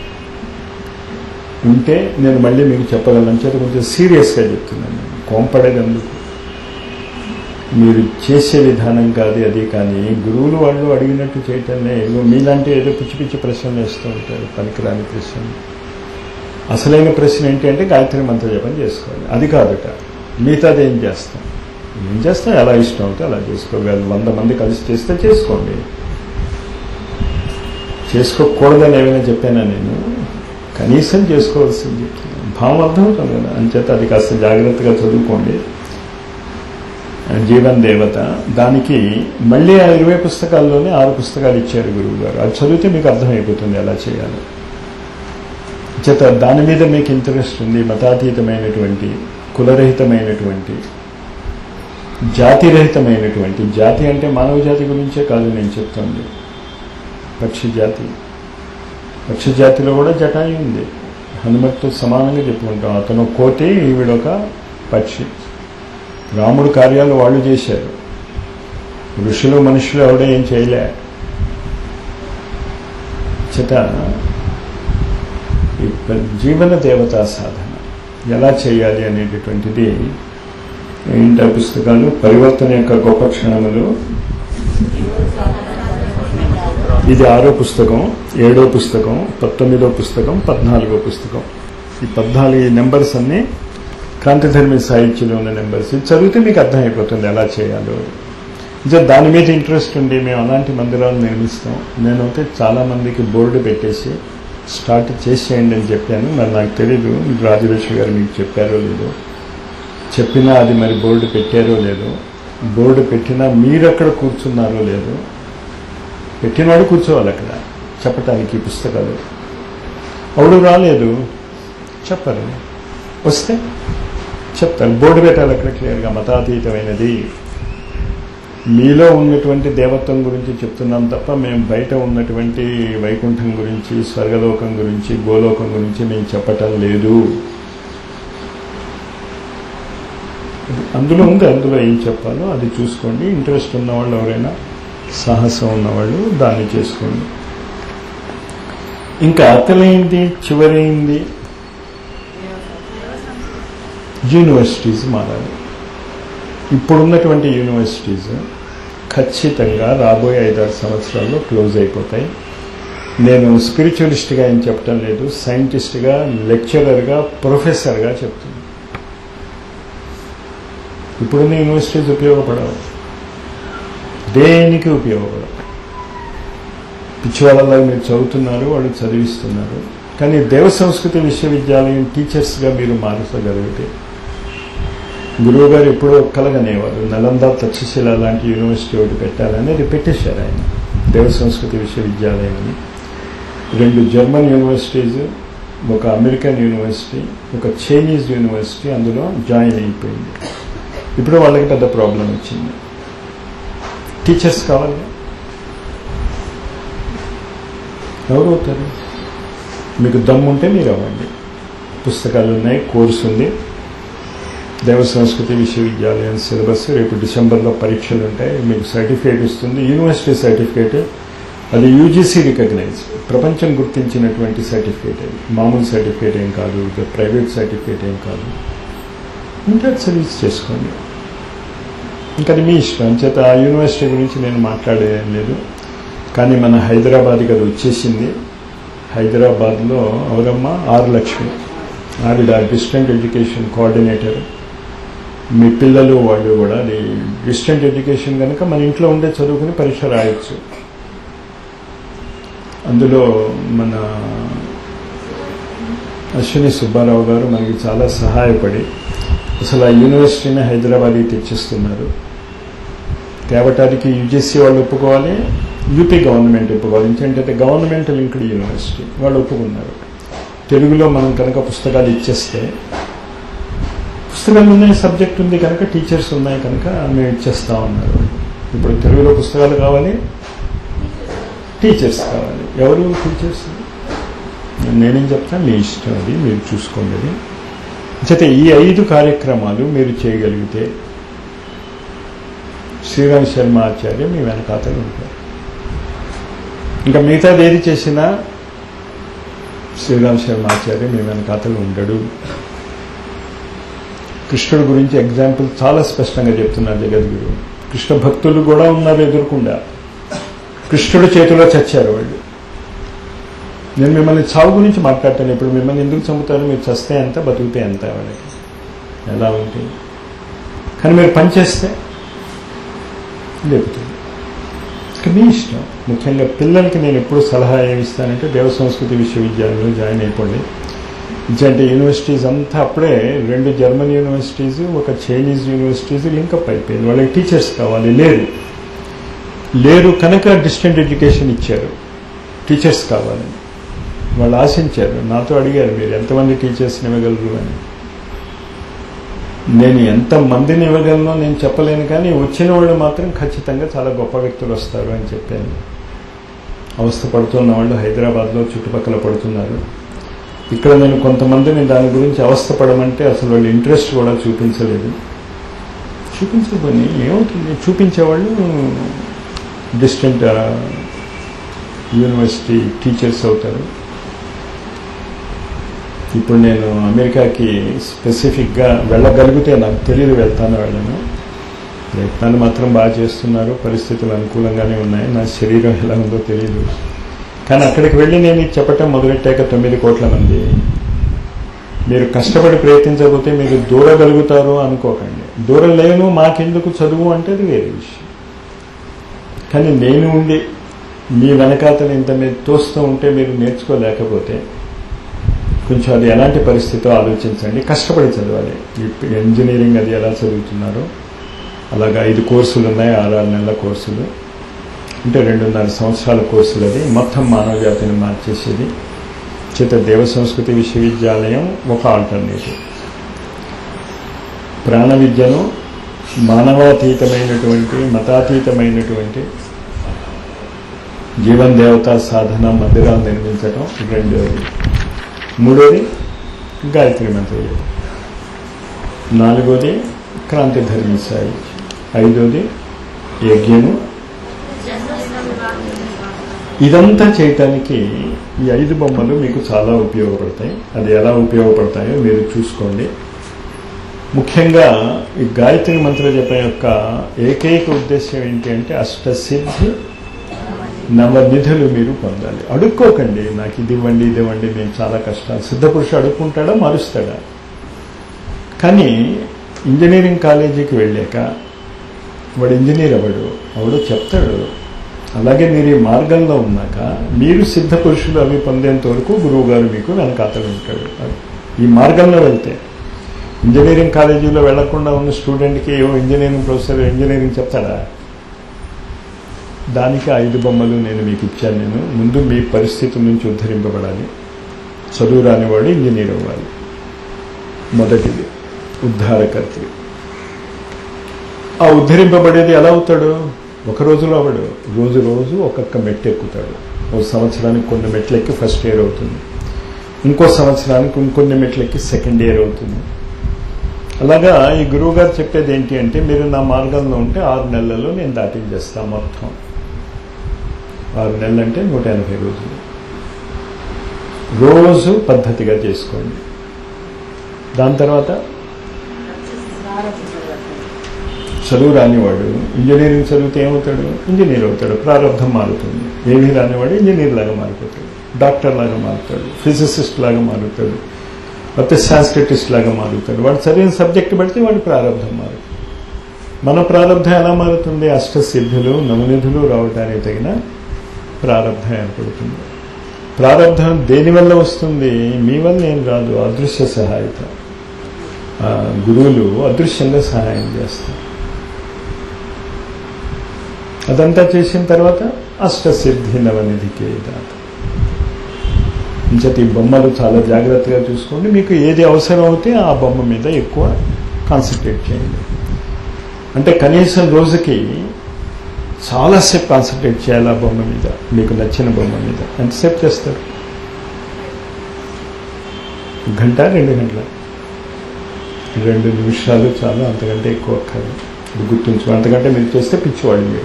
ఉంటే నేను మళ్ళీ మీకు చెప్పగలను చేత కొంచెం సీరియస్గా చెప్తున్నాను నేను. కోంపడేది ఎందుకు మీరు చేసే విధానం కాదు అది కానీ గురువులు వాళ్ళు అడిగినట్టు చేయటంలో ఏదో మీలాంటి ఏదో పిచ్చి పిచ్చి ప్రశ్నలు వేస్తూ ఉంటారు పనికిరాని ప్రశ్నలు అసలైన ప్రశ్న ఏంటి అంటే గాయత్రి మంత్ర జపం చేసుకోవాలి అది కాదుట మిగతాది ఏం చేస్తాం ఏం చేస్తాం ఎలా ఇష్టం అవుతే అలా చేసుకోగలరు వంద మంది కలిసి చేస్తే చేసుకోండి చేసుకోకూడదని ఏమైనా చెప్పానా నేను కనీసం చేసుకోవాల్సింది చెప్తున్నాను భావం అర్థమవుతుంది కదా అంచేత అది కాస్త జాగ్రత్తగా చదువుకోండి జీవన్ దేవత దానికి మళ్ళీ ఆ ఇరవై పుస్తకాల్లోనే ఆరు పుస్తకాలు ఇచ్చారు గురువు గారు అది చదివితే మీకు అర్థమైపోతుంది ఎలా చేయాలో చేత దాని మీద మీకు ఇంట్రెస్ట్ ఉంది మతాతీతమైనటువంటి కులరహితమైనటువంటి జాతిరహితమైనటువంటి జాతి అంటే మానవ జాతి గురించే కాదు నేను చెప్తుంది పక్షి జాతి పక్షి జాతిలో కూడా జటాయి ఉంది హనుమత్తో సమానంగా చెప్పుకుంటాం అతను కోటి ఈవిడొక పక్షి రాముడు కార్యాలు వాళ్ళు చేశారు ఋషులు మనుషులు ఎవడ ఏం చేయలే చేత ఈ జీవన దేవతా సాధన ఎలా చేయాలి అనేటటువంటిది ఏంట పుస్తకాలు పరివర్తన యొక్క గొప్ప క్షణములు ఇది ఆరో పుస్తకం ఏడో పుస్తకం పంతొమ్మిదో పుస్తకం పద్నాలుగో పుస్తకం ఈ పద్నాలుగు నెంబర్స్ అన్నీ క్రాంతిధర్మి సాహిత్యంలో ఉన్న నెంబర్స్ ఇది చదివితే మీకు అర్థమైపోతుంది ఎలా చేయాలో ఇంకా దాని మీద ఇంట్రెస్ట్ ఉండి మేము అలాంటి మందిరాలు నిర్మిస్తాం నేనైతే చాలామందికి బోర్డు పెట్టేసి స్టార్ట్ చేసేయండి అని చెప్పాను మరి నాకు తెలీదు రాజలక్ష్మి గారు మీకు చెప్పారో లేదో చెప్పినా అది మరి బోర్డు పెట్టారో లేదో బోర్డు పెట్టినా మీరు అక్కడ కూర్చున్నారో లేదో పెట్టినవాడు కూర్చోవాలి అక్కడ చెప్పటానికి ఈ పుస్తకాలు అవుడు రాలేదు చెప్పరు వస్తే చెప్తారు బోర్డు పెట్టాలి అక్కడ క్లియర్గా మతాతీతమైనది మీలో ఉన్నటువంటి దేవత్వం గురించి చెప్తున్నాం తప్ప మేము బయట ఉన్నటువంటి వైకుంఠం గురించి స్వర్గలోకం గురించి గోలోకం గురించి మేము చెప్పటం లేదు అందులో ఉంది అందులో ఏం చెప్పాలో అది చూసుకోండి ఇంట్రెస్ట్ ఉన్నవాళ్ళు ఎవరైనా సాహసం ఉన్నవాళ్ళు దాన్ని చేసుకోండి ఇంకా అతలైంది చివరైంది యూనివర్సిటీస్ మారాలి ఇప్పుడున్నటువంటి యూనివర్సిటీస్ ఖచ్చితంగా రాబోయే ఐదారు సంవత్సరాల్లో క్లోజ్ అయిపోతాయి నేను స్పిరిచువలిస్ట్గా ఏం చెప్పటం లేదు సైంటిస్ట్గా లెక్చరర్గా ప్రొఫెసర్గా చెప్తున్నాను ఇప్పుడున్న యూనివర్సిటీస్ ఉపయోగపడవు దేనికి ఉపయోగపడవు పిచ్చివాళ్ళలో మీరు చదువుతున్నారు వాళ్ళు చదివిస్తున్నారు కానీ దేవ సంస్కృతి విశ్వవిద్యాలయం టీచర్స్గా మీరు మారసగలిగితే గురువు గారు ఎప్పుడో కలగనేవారు నలంద తక్షశిల లాంటి యూనివర్సిటీ ఒకటి పెట్టాలని అది పెట్టేశారు ఆయన దేవ సంస్కృతి విశ్వవిద్యాలయం అని రెండు జర్మన్ యూనివర్సిటీస్ ఒక అమెరికన్ యూనివర్సిటీ ఒక చైనీస్ యూనివర్సిటీ అందులో జాయిన్ అయిపోయింది ఇప్పుడు వాళ్ళకి పెద్ద ప్రాబ్లం వచ్చింది టీచర్స్ కావాలి ఎవరు అవుతారు మీకు దమ్ముంటే మీరు అవ్వండి పుస్తకాలు ఉన్నాయి కోర్సు ఉంది దేవ సంస్కృతి విశ్వవిద్యాలయం సిలబస్ రేపు డిసెంబర్లో పరీక్షలు ఉంటాయి మీకు సర్టిఫికేట్ ఇస్తుంది యూనివర్సిటీ సర్టిఫికేట్ అది యూజీసీ రికగ్నైజ్ ప్రపంచం గుర్తించినటువంటి సర్టిఫికేట్ అది మామూలు సర్టిఫికేట్ ఏం కాదు ప్రైవేట్ సర్టిఫికేట్ ఏం కాదు ఉంటే సర్వీస్ చేసుకోండి ఇంకా అది మీ ఇష్టం చేత ఆ యూనివర్సిటీ గురించి నేను మాట్లాడేం లేదు కానీ మన హైదరాబాద్కి అది వచ్చేసింది హైదరాబాద్లో అవరమ్మ ఆరు లక్ష్మి ఆవిడ డిస్టెంట్ ఎడ్యుకేషన్ కోఆర్డినేటర్ మీ పిల్లలు వాళ్ళు కూడా అది డిస్టెంట్ ఎడ్యుకేషన్ కనుక మన ఇంట్లో ఉండే చదువుకుని పరీక్ష రాయొచ్చు అందులో మన అశ్విని సుబ్బారావు గారు మనకి చాలా సహాయపడి అసలు ఆ యూనివర్సిటీని హైదరాబాద్కి తెచ్చిస్తున్నారు తేవటానికి యూజీసీ వాళ్ళు ఒప్పుకోవాలి యూపీ గవర్నమెంట్ ఒప్పుకోవాలి ఎందుకంటే గవర్నమెంట్ లింక్డ్ యూనివర్సిటీ వాళ్ళు ఒప్పుకున్నారు తెలుగులో మనం కనుక పుస్తకాలు ఇచ్చేస్తే పుస్తకాలు ఉన్నాయి సబ్జెక్ట్ ఉంది కనుక టీచర్స్ ఉన్నాయి కనుక మేము ఇచ్చేస్తా ఉన్నారు ఇప్పుడు తెలుగులో పుస్తకాలు కావాలి టీచర్స్ కావాలి ఎవరు టీచర్స్ నేనేం చెప్తాను మీ ఇష్టం అది మీరు చూసుకోండి అది చేత ఈ ఐదు కార్యక్రమాలు మీరు చేయగలిగితే శ్రీరామ్ శర్మ ఆచార్య మీ వెనకాతలు ఉంటారు ఇంకా మిగతాది ఏది చేసినా శ్రీరామ్ శర్మ ఆచార్య మీ వెనకాతలు ఉండడు కృష్ణుడు గురించి ఎగ్జాంపుల్ చాలా స్పష్టంగా చెప్తున్నారు జగద్గురు కృష్ణ భక్తులు కూడా ఉన్నారు ఎదుర్కొండా కృష్ణుడు చేతిలో చచ్చారు వాళ్ళు నేను మిమ్మల్ని చావు గురించి మాట్లాడతాను ఇప్పుడు మిమ్మల్ని ఎందుకు చంపుతారు మీరు చస్తే ఎంత బతుకుతే ఎంత వాళ్ళకి ఎలా ఉంటుంది కానీ మీరు పనిచేస్తే లేపుతుంది ఇక మీ ఇష్టం ముఖ్యంగా పిల్లలకి నేను ఎప్పుడు సలహా ఏమిస్తానంటే దేవ సంస్కృతి విశ్వవిద్యాలయంలో జాయిన్ అయిపోండి అంటే యూనివర్సిటీస్ అంతా అప్పుడే రెండు జర్మన్ యూనివర్సిటీస్ ఒక చైనీస్ యూనివర్సిటీస్ లింకప్ అయిపోయింది వాళ్ళకి టీచర్స్ కావాలి లేరు లేరు కనుక డిస్టెంట్ ఎడ్యుకేషన్ ఇచ్చారు టీచర్స్ కావాలని వాళ్ళు ఆశించారు నాతో అడిగారు మీరు ఎంతమంది టీచర్స్ని ఇవ్వగలరు అని నేను ఎంత మందిని ఇవ్వగలనో నేను చెప్పలేను కానీ వచ్చిన వాళ్ళు మాత్రం ఖచ్చితంగా చాలా గొప్ప వ్యక్తులు వస్తారు అని చెప్పాను అవస్థ పడుతున్న వాళ్ళు హైదరాబాద్లో చుట్టుపక్కల పడుతున్నారు ఇక్కడ నేను కొంతమందిని దాని గురించి అవస్థ పడమంటే అసలు వాళ్ళు ఇంట్రెస్ట్ కూడా చూపించలేదు చూపించబోని ఏమవుతుంది చూపించేవాళ్ళు డిస్టెంట్ యూనివర్సిటీ టీచర్స్ అవుతారు ఇప్పుడు నేను అమెరికాకి స్పెసిఫిక్గా వెళ్ళగలిగితే నాకు తెలియదు వెళ్తాను వెళ్ళను ప్రయత్నాలు మాత్రం బాగా చేస్తున్నారు పరిస్థితులు అనుకూలంగానే ఉన్నాయి నా శరీరం ఎలా ఉందో తెలియదు కానీ అక్కడికి వెళ్ళి నేను ఇది చెప్పటం మొదలెట్టాక తొమ్మిది కోట్ల మంది మీరు కష్టపడి ప్రయత్నించకపోతే మీరు దూరగలుగుతారు అనుకోకండి దూరం లేను మాకెందుకు చదువు అంటే అది వేరే విషయం కానీ నేను ఉండి మీ వెనకాతలు ఇంత మీరు తోస్తూ ఉంటే మీరు నేర్చుకోలేకపోతే కొంచెం అది ఎలాంటి పరిస్థితో ఆలోచించండి కష్టపడి చదవాలి ఈ ఇంజనీరింగ్ అది ఎలా చదువుతున్నారో అలాగా ఐదు కోర్సులు ఉన్నాయి ఆరు నెలల కోర్సులు అంటే రెండున్నర సంవత్సరాల కోర్సులు అది మొత్తం మానవ జాతిని మార్చేసేది చేత దేవ సంస్కృతి విశ్వవిద్యాలయం ఒక ఆల్టర్నేటివ్ ప్రాణ విద్యను మానవాతీతమైనటువంటి మతాతీతమైనటువంటి జీవన్ దేవతా సాధన మందిరాలు నిర్మించడం రెండోది మూడోది గాయత్రి మంత్రం నాలుగోది క్రాంతి ధర్మసాయి ఐదోది యజ్ఞము ఇదంతా చేయటానికి ఈ ఐదు బొమ్మలు మీకు చాలా ఉపయోగపడతాయి అది ఎలా ఉపయోగపడతాయో మీరు చూసుకోండి ముఖ్యంగా ఈ గాయత్రి మంత్ర జపం యొక్క ఏకైక ఉద్దేశం ఏంటి అంటే అష్టసిద్ధి నవనిధులు మీరు పొందాలి అడుక్కోకండి నాకు ఇది ఇవ్వండి ఇది ఇవ్వండి మేము చాలా కష్టాలు సిద్ధపురుషుడు అడుక్కుంటాడా మారుస్తాడా కానీ ఇంజనీరింగ్ కాలేజీకి వెళ్ళాక వాడు ఇంజనీర్ అవ్వడు అవడు చెప్తాడు అలాగే మీరు ఈ మార్గంలో ఉన్నాక మీరు సిద్ధ పురుషులు అవి పొందేంత వరకు గురువు గారు మీకు వెనకాతలు ఉంటాడు ఈ మార్గంలో వెళ్తే ఇంజనీరింగ్ కాలేజీలో వెళ్లకుండా ఉన్న స్టూడెంట్కి ఏవో ఇంజనీరింగ్ ప్రొఫెసర్ ఇంజనీరింగ్ చెప్తాడా దానికి ఐదు బొమ్మలు నేను మీకు ఇచ్చాను నేను ముందు మీ పరిస్థితి నుంచి ఉద్ధరింపబడాలి చదువు రానివాడు ఇంజనీర్ అవ్వాలి మొదటిది ఉద్ధారకర్త్రి ఆ ఉద్ధరింపబడేది ఎలా అవుతాడు ఒక రోజులో అవడు రోజు రోజు ఒక్కొక్క మెట్టు ఎక్కుతాడు ఒక సంవత్సరానికి కొన్ని మెట్లు ఎక్కి ఫస్ట్ ఇయర్ అవుతుంది ఇంకో సంవత్సరానికి ఇంకొన్ని మెట్లు ఎక్కి సెకండ్ ఇయర్ అవుతుంది అలాగా ఈ గురువు గారు చెప్పేది ఏంటి అంటే మీరు నా మార్గంలో ఉంటే ఆరు నెలల్లో నేను దాటించేస్తాను మొత్తం ఆరు నెలలు అంటే నూట ఎనభై రోజులు రోజు పద్ధతిగా చేసుకోండి దాని తర్వాత చదువు రానివాడు ఇంజనీరింగ్ చదివితే ఏమవుతాడు ఇంజనీర్ అవుతాడు ప్రారంభం మారుతుంది ఏమీ రానివాడు ఇంజనీర్ లాగా మారిపోతాడు డాక్టర్ లాగా మారుతాడు ఫిజిసిస్ట్ లాగా మారుతాడు లేకపోతే సాంస్క్రిటిస్ట్ లాగా మారుతాడు వాడు చదివిన సబ్జెక్ట్ బట్టి వాడి ప్రారంభం మారుతుంది మన ప్రారంభం ఎలా మారుతుంది అష్టసిద్ధులు నవనిధులు రావడానికి తగిన ప్రారంభం ఏర్పడుతుంది ప్రారంభం దేనివల్ల వస్తుంది మీ వల్ల ఏం రాదు అదృశ్య సహాయత గురువులు అదృశ్యంగా సహాయం చేస్తారు అదంతా చేసిన తర్వాత అష్టసిద్ధి నవనిధికే దాత ఇంచటి బొమ్మలు చాలా జాగ్రత్తగా చూసుకోండి మీకు ఏది అవసరం అవుతే ఆ బొమ్మ మీద ఎక్కువ కాన్సన్ట్రేట్ చేయండి అంటే కనీసం రోజుకి చాలాసేపు కాన్సన్ట్రేట్ చేయాలి ఆ బొమ్మ మీద మీకు నచ్చిన బొమ్మ మీద ఎంతసేపు చేస్తారు గంట రెండు గంటల రెండు నిమిషాలు చాలు అంతకంటే ఎక్కువ కాదు ఇది గుర్తుంచు అంతకంటే మీరు చేస్తే పిచ్చివాళ్ళు మీరు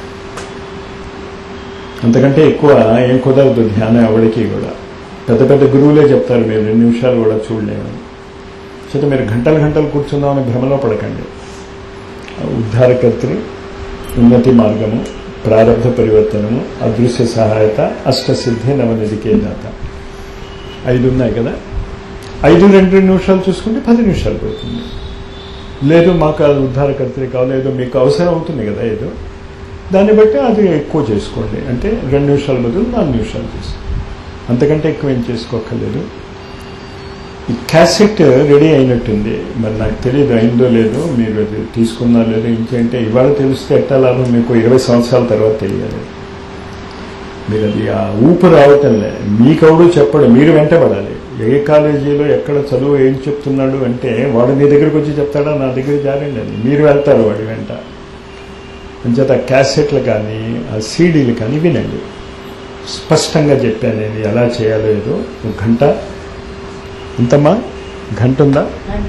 అంతకంటే ఎక్కువ ఏం కుదరదు ధ్యానం ఎవరికి కూడా పెద్ద పెద్ద గురువులే చెప్తారు మీరు రెండు నిమిషాలు కూడా చూడలేమని చేత మీరు గంటలు గంటలు కూర్చుందామని భ్రమలో పడకండి ఉద్ధారకర్తని ఉన్నతి మార్గము ప్రారంభ పరివర్తనము అదృశ్య సహాయత అష్టసిద్ధి నవనిధికే దాత ఐదు ఉన్నాయి కదా ఐదు రెండు రెండు నిమిషాలు చూసుకుంటే పది నిమిషాలు పడుతుంది లేదు మాకు అది ఉద్ధారకర్తని కావాలి ఏదో మీకు అవసరం అవుతుంది కదా ఏదో దాన్ని బట్టి అది ఎక్కువ చేసుకోండి అంటే రెండు నిమిషాల బదులు నాలుగు నిమిషాలు చేసుకోండి అంతకంటే ఎక్కువ ఏం చేసుకోక్కర్లేదు ఈ క్యాసెట్ రెడీ అయినట్టుంది మరి నాకు తెలియదు అయిందో లేదో మీరు అది తీసుకున్నా లేదో ఇంకేంటే ఇవాళ తెలిస్తే ఎట్టా లాభం మీకు ఇరవై సంవత్సరాల తర్వాత తెలియాలి మీరు అది ఆ ఊపు రావటంలే మీకెవడు చెప్పడు మీరు వెంటబడాలి ఏ కాలేజీలో ఎక్కడ చదువు ఏం చెప్తున్నాడు అంటే వాడు మీ దగ్గరికి వచ్చి చెప్తాడా నా దగ్గర జారండి అని మీరు వెళ్తారు వాడి వెంట అంచేత క్యాసెట్లు కానీ ఆ సీడీలు కానీ వినండి స్పష్టంగా చెప్పాను నేను ఎలా చేయాలో ఏదో ఒక గంట ఇంతమ్మా గంట ఉందా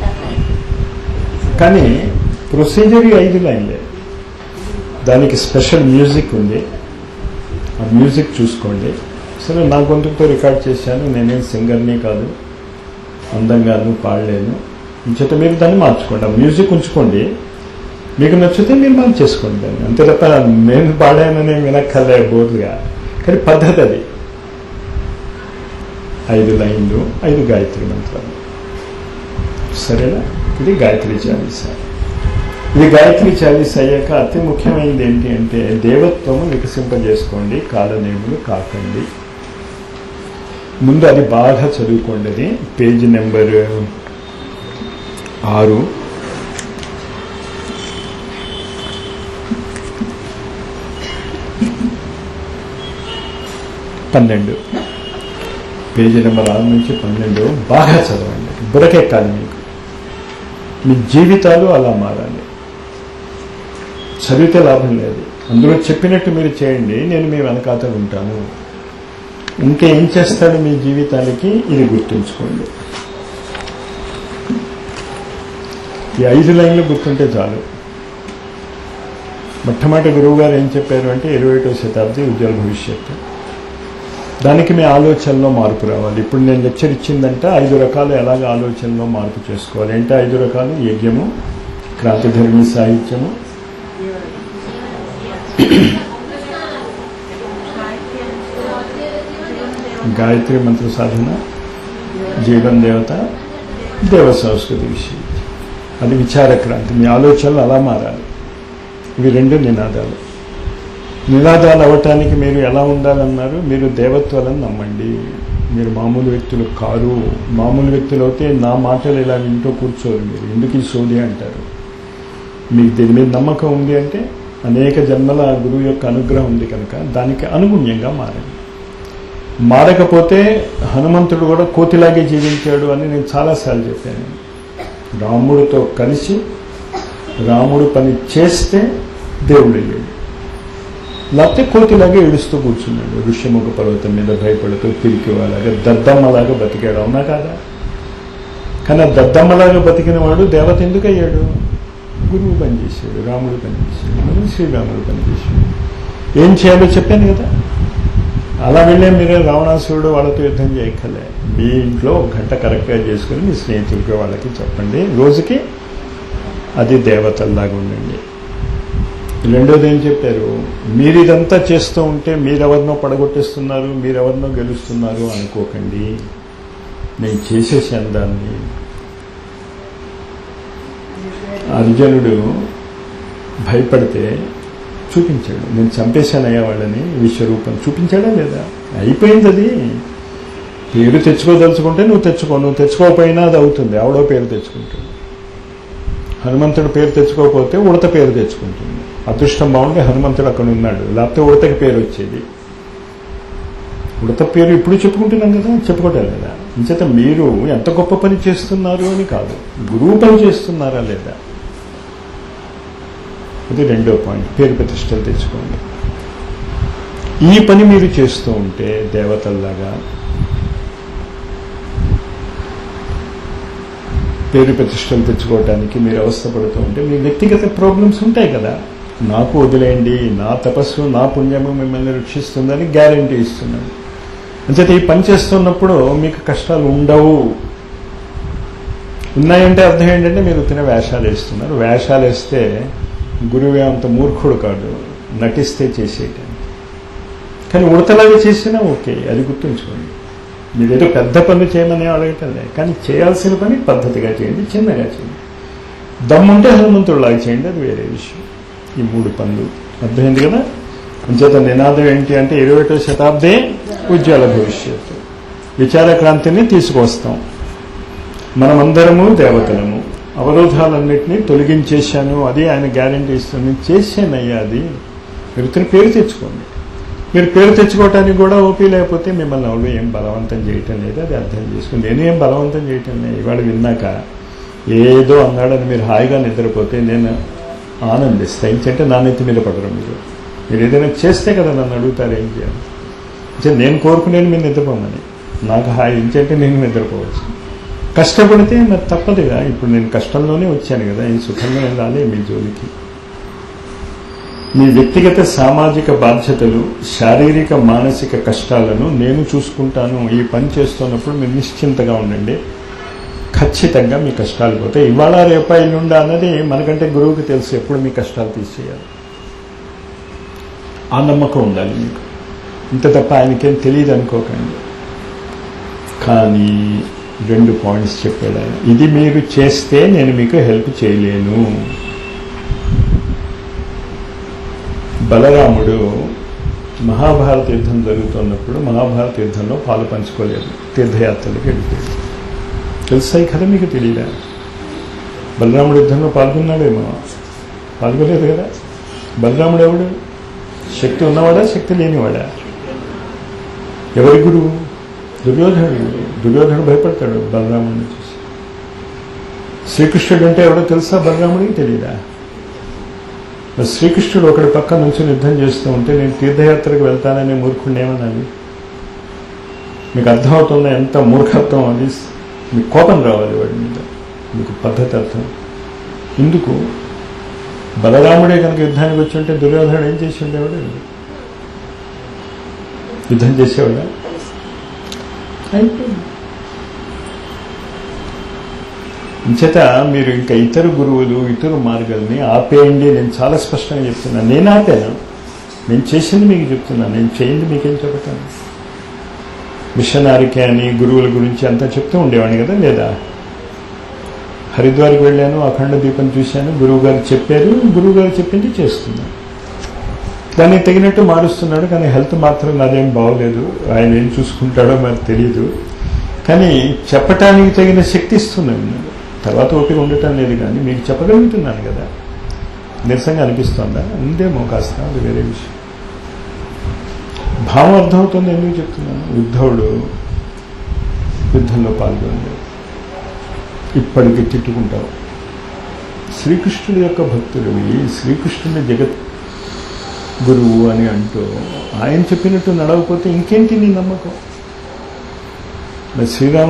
కానీ ప్రొసీజర్ ఐదు లైన్లే దానికి స్పెషల్ మ్యూజిక్ ఉంది ఆ మ్యూజిక్ చూసుకోండి సరే నా గొంతుతో రికార్డ్ చేశాను నేనేం సింగర్ని కాదు అందంగాను పాడలేను ఇంచేత మీరు దాన్ని మార్చుకోండి ఆ మ్యూజిక్ ఉంచుకోండి మీకు నచ్చితే మీరు మార్చేసుకోండి దాన్ని అంతే తప్ప నేను పాడానని వినక్కర్లే బోర్డుగా కానీ పద్ధతి అది ఐదు లైన్లు ఐదు గాయత్రి మంత్రాలు సరేనా ఇది గాయత్రి చాలీస ఇది గాయత్రి చాలీస అయ్యాక అతి ముఖ్యమైనది ఏంటి అంటే దేవత్వము వికసింపజేసుకోండి కాలనేములు కాకండి ముందు అది బాగా చదువుకోండి అది పేజీ నెంబర్ ఆరు పన్నెండు పేజీ నెంబర్ ఆరు నుంచి పన్నెండు బాగా చదవండి బురకెక్కాలి మీకు మీ జీవితాలు అలా మారాలి చదివితే లాభం లేదు అందులో చెప్పినట్టు మీరు చేయండి నేను మీ వెనకాతలు ఉంటాను ఇంకా ఏం చేస్తాడు మీ జీవితానికి ఇది గుర్తుంచుకోండి ఈ ఐదు లైన్లు గుర్తుంటే చాలు మొట్టమొదటి గురువు గారు ఏం చెప్పారు అంటే ఇరవై ఒకటో శతాబ్ది ఉజ్వల భవిష్యత్తు దానికి మీ ఆలోచనలో మార్పు రావాలి ఇప్పుడు నేను లెక్చర్ ఇచ్చిందంటే ఐదు రకాలు ఎలాగ ఆలోచనలో మార్పు చేసుకోవాలి అంటే ఐదు రకాలు యజ్ఞము క్రాంతిధర్మి సాహిత్యము గాయత్రి మంత్ర సాధన జీవన్ దేవత దేవ సంస్కృతి విషయం అది విచార క్రాంతి మీ ఆలోచనలు అలా మారాలి ఇవి రెండు నినాదాలు నినాదాలు అవ్వటానికి మీరు ఎలా ఉండాలన్నారు మీరు దేవత్వాలను నమ్మండి మీరు మామూలు వ్యక్తులు కారు మామూలు వ్యక్తులు అయితే నా మాటలు ఇలా వింటూ కూర్చోరు మీరు ఎందుకు ఈ సోది అంటారు మీకు దీని మీద నమ్మకం ఉంది అంటే అనేక జన్మల గురువు యొక్క అనుగ్రహం ఉంది కనుక దానికి అనుగుణ్యంగా మారండి మారకపోతే హనుమంతుడు కూడా కోతిలాగే జీవించాడు అని నేను చాలాసార్లు చెప్పాను రాముడితో కలిసి రాముడు పని చేస్తే దేవుడు అయ్యాడు లేకపోతే కోతిలాగా ఏడుస్తూ కూర్చున్నాడు ఋష్యముఖ పర్వతం మీద భయపడుతూ పిరికి వాళ్ళగా దద్దమ్మలాగా బతికాడు అవునా కాదా కానీ ఆ దద్దమ్మలాగా బతికిన వాడు దేవత ఎందుకు అయ్యాడు గురువు పనిచేశాడు రాముడు పనిచేశాడు మరి శ్రీరాముడు పనిచేశాడు ఏం చేయాలో చెప్పాను కదా అలా వెళ్ళే మీరు రావణాసురుడు వాళ్ళతో యుద్ధం చేయక్కలే మీ ఇంట్లో ఒక గంట కరెక్ట్గా చేసుకుని మీ స్నేహితులకి వాళ్ళకి చెప్పండి రోజుకి అది దేవతల్లాగా ఉండండి రెండోది ఏం చెప్పారు మీరు ఇదంతా చేస్తూ ఉంటే మీరెవరినో పడగొట్టేస్తున్నారు మీరెవరినో గెలుస్తున్నారు అనుకోకండి నేను చేసేసాను దాన్ని అర్జునుడు భయపడితే చూపించాడు నేను చంపేశానయ్యా వాళ్ళని విశ్వరూపం చూపించాడా లేదా అయిపోయింది అది పేరు తెచ్చుకోదలుచుకుంటే నువ్వు తెచ్చుకో నువ్వు తెచ్చుకోకపోయినా అది అవుతుంది ఆవిడో పేరు తెచ్చుకుంటుంది హనుమంతుడు పేరు తెచ్చుకోకపోతే ఉడత పేరు తెచ్చుకుంటుంది అదృష్టం బాగుండి హనుమంతుడు అక్కడ ఉన్నాడు లేకపోతే ఉడతకి పేరు వచ్చేది ఉడత పేరు ఇప్పుడు చెప్పుకుంటున్నాం కదా చెప్పుకోవటం లేదా ఇంచేత మీరు ఎంత గొప్ప పని చేస్తున్నారు అని కాదు గురువు పని చేస్తున్నారా లేదా అది రెండో పాయింట్ పేరు ప్రతిష్టలు తెచ్చుకోండి ఈ పని మీరు చేస్తూ ఉంటే దేవతల్లాగా పేరు ప్రతిష్టలు తెచ్చుకోవటానికి మీరు అవస్థపడుతూ ఉంటే మీ వ్యక్తిగత ప్రాబ్లమ్స్ ఉంటాయి కదా నాకు వదిలేయండి నా తపస్సు నా పుణ్యము మిమ్మల్ని రక్షిస్తుందని గ్యారంటీ ఇస్తున్నాను అంచేత ఈ పని చేస్తున్నప్పుడు మీకు కష్టాలు ఉండవు ఉన్నాయంటే అర్థం ఏంటంటే మీరు తిన వేషాలు వేస్తున్నారు వేషాలు వేస్తే గురువే అంత మూర్ఖుడు కాదు నటిస్తే చేసేయటం కానీ ఉడతలాగా చేసినా ఓకే అది గుర్తుంచుకోండి మీరు ఏదో పెద్ద పనులు చేయమని అడగటంలే కానీ చేయాల్సిన పని పద్ధతిగా చేయండి చిన్నగా చేయండి దమ్ముంటే హనుమంతుడిలాగా చేయండి అది వేరే విషయం ఈ మూడు పనులు అర్థమైంది కదా అంచేత నినాదం ఏంటి అంటే ఇరవై ఒకటో శతాబ్దే ఉజ్వల భవిష్యత్తు విచార క్రాంతిని తీసుకొస్తాం మనమందరము దేవతలము అవరోధాలన్నింటినీ తొలగించేశాను అది ఆయన గ్యారంటీ ఇస్తుంది చేశానయ్యా అది మీరు పేరు తెచ్చుకోండి మీరు పేరు తెచ్చుకోవటానికి కూడా ఓపీ లేకపోతే మిమ్మల్ని ఎవరు ఏం బలవంతం చేయటం లేదు అది అర్థం చేసుకుని నేను ఏం బలవంతం చేయటం లేదు ఇవాళ విన్నాక ఏదో అన్నాడని మీరు హాయిగా నిద్రపోతే నేను ఆనందిస్తా ఏంటంటే నా నెత్తి మీద పడరు మీరు మీరు ఏదైనా చేస్తే కదా నన్ను అడుగుతారు ఏం చేయాలి అంటే నేను కోరుకునేది మీరు నిద్రపోమని నాకు హాయి ఏంటంటే నేను నిద్రపోవచ్చు కష్టపడితే మరి తప్పదుగా ఇప్పుడు నేను కష్టంలోనే వచ్చాను కదా ఈ సుఖంగా నేను రాలే మీ జోలికి మీ వ్యక్తిగత సామాజిక బాధ్యతలు శారీరక మానసిక కష్టాలను నేను చూసుకుంటాను ఈ పని చేస్తున్నప్పుడు మీరు నిశ్చింతగా ఉండండి ఖచ్చితంగా మీ కష్టాలు పోతాయి ఇవాళ రేప ఎల్లుండా అన్నది మనకంటే గురువుకి తెలుసు ఎప్పుడు మీ కష్టాలు తీసేయాలి ఆ నమ్మకం ఉండాలి మీకు ఇంత తప్ప ఆయనకేం తెలియదు అనుకోకండి కానీ రెండు పాయింట్స్ చెప్పాడు ఆయన ఇది మీరు చేస్తే నేను మీకు హెల్ప్ చేయలేను బలరాముడు మహాభారత యుద్ధం జరుగుతున్నప్పుడు మహాభారత యుద్ధంలో పాలు పంచుకోలేదు తీర్థయాత్రలకు వెళ్ళిపోయాడు తెలుసా ఈ కథ మీకు తెలియదా బలరాముడు యుద్ధంలో పాల్గొన్నాడేమో పాల్గొలేదు కదా బలరాముడు ఎవడు శక్తి ఉన్నవాడా శక్తి లేనివాడా ఎవరి గురువు దుర్యోధనుడు దుర్యోధనుడు భయపడతాడు బలరాముడిని చూసి శ్రీకృష్ణుడు అంటే ఎవడో తెలుసా బలరాముడికి తెలియదా మరి శ్రీకృష్ణుడు ఒకటి పక్క నుంచి యుద్ధం చేస్తూ ఉంటే నేను తీర్థయాత్రకు వెళ్తానని మూర్ఖుడిని ఏమనాలి మీకు అర్థమవుతుందా ఎంత మూర్ఖత్వం అది మీకు కోపం రావాలి వాడి మీద మీకు పద్ధతి అర్థం ఎందుకు బలరాముడే కనుక యుద్ధానికి వచ్చి ఉంటే దుర్యోధనుడు ఏం చేసి ఉండేవాడు యుద్ధం చేసేవాడా అయిపోయింది ఇంచేత మీరు ఇంకా ఇతర గురువులు ఇతర మార్గాల్ని ఆపేయండి నేను చాలా స్పష్టంగా చెప్తున్నాను నేను ఆపాను నేను చేసింది మీకు చెప్తున్నాను నేను చేయండి మీకేం చెబుతాను మిషనారికే అని గురువుల గురించి అంతా చెప్తూ ఉండేవాడిని కదా లేదా హరిద్వార్కి వెళ్ళాను అఖండ దీపం చూశాను గురువు గారు చెప్పారు గురువు గారు చెప్పింది చేస్తున్నాను దానికి తగినట్టు మారుస్తున్నాడు కానీ హెల్త్ మాత్రం నాదేం బాగోలేదు ఆయన ఏం చూసుకుంటాడో మరి తెలియదు కానీ చెప్పటానికి తగిన శక్తి ఇస్తున్నాను నేను తర్వాత ఓపిక ఉండటం లేదు కానీ మీకు చెప్పగలుగుతున్నాను కదా నిరసంగా అనిపిస్తోందా ఉందేమో కాస్త అది వేరే విషయం భావం అర్థమవుతుంది ఎందుకు చెప్తున్నాను ఉద్ధవుడు యుద్ధంలో పాల్గొన్నాడు ఇప్పటికి తిట్టుకుంటావు శ్రీకృష్ణుడి యొక్క భక్తుడివి శ్రీకృష్ణుడి జగత్ గురువు అని అంటూ ఆయన చెప్పినట్టు నడవకపోతే ఇంకేంటి నీ నమ్మకం మరి శ్రీరామ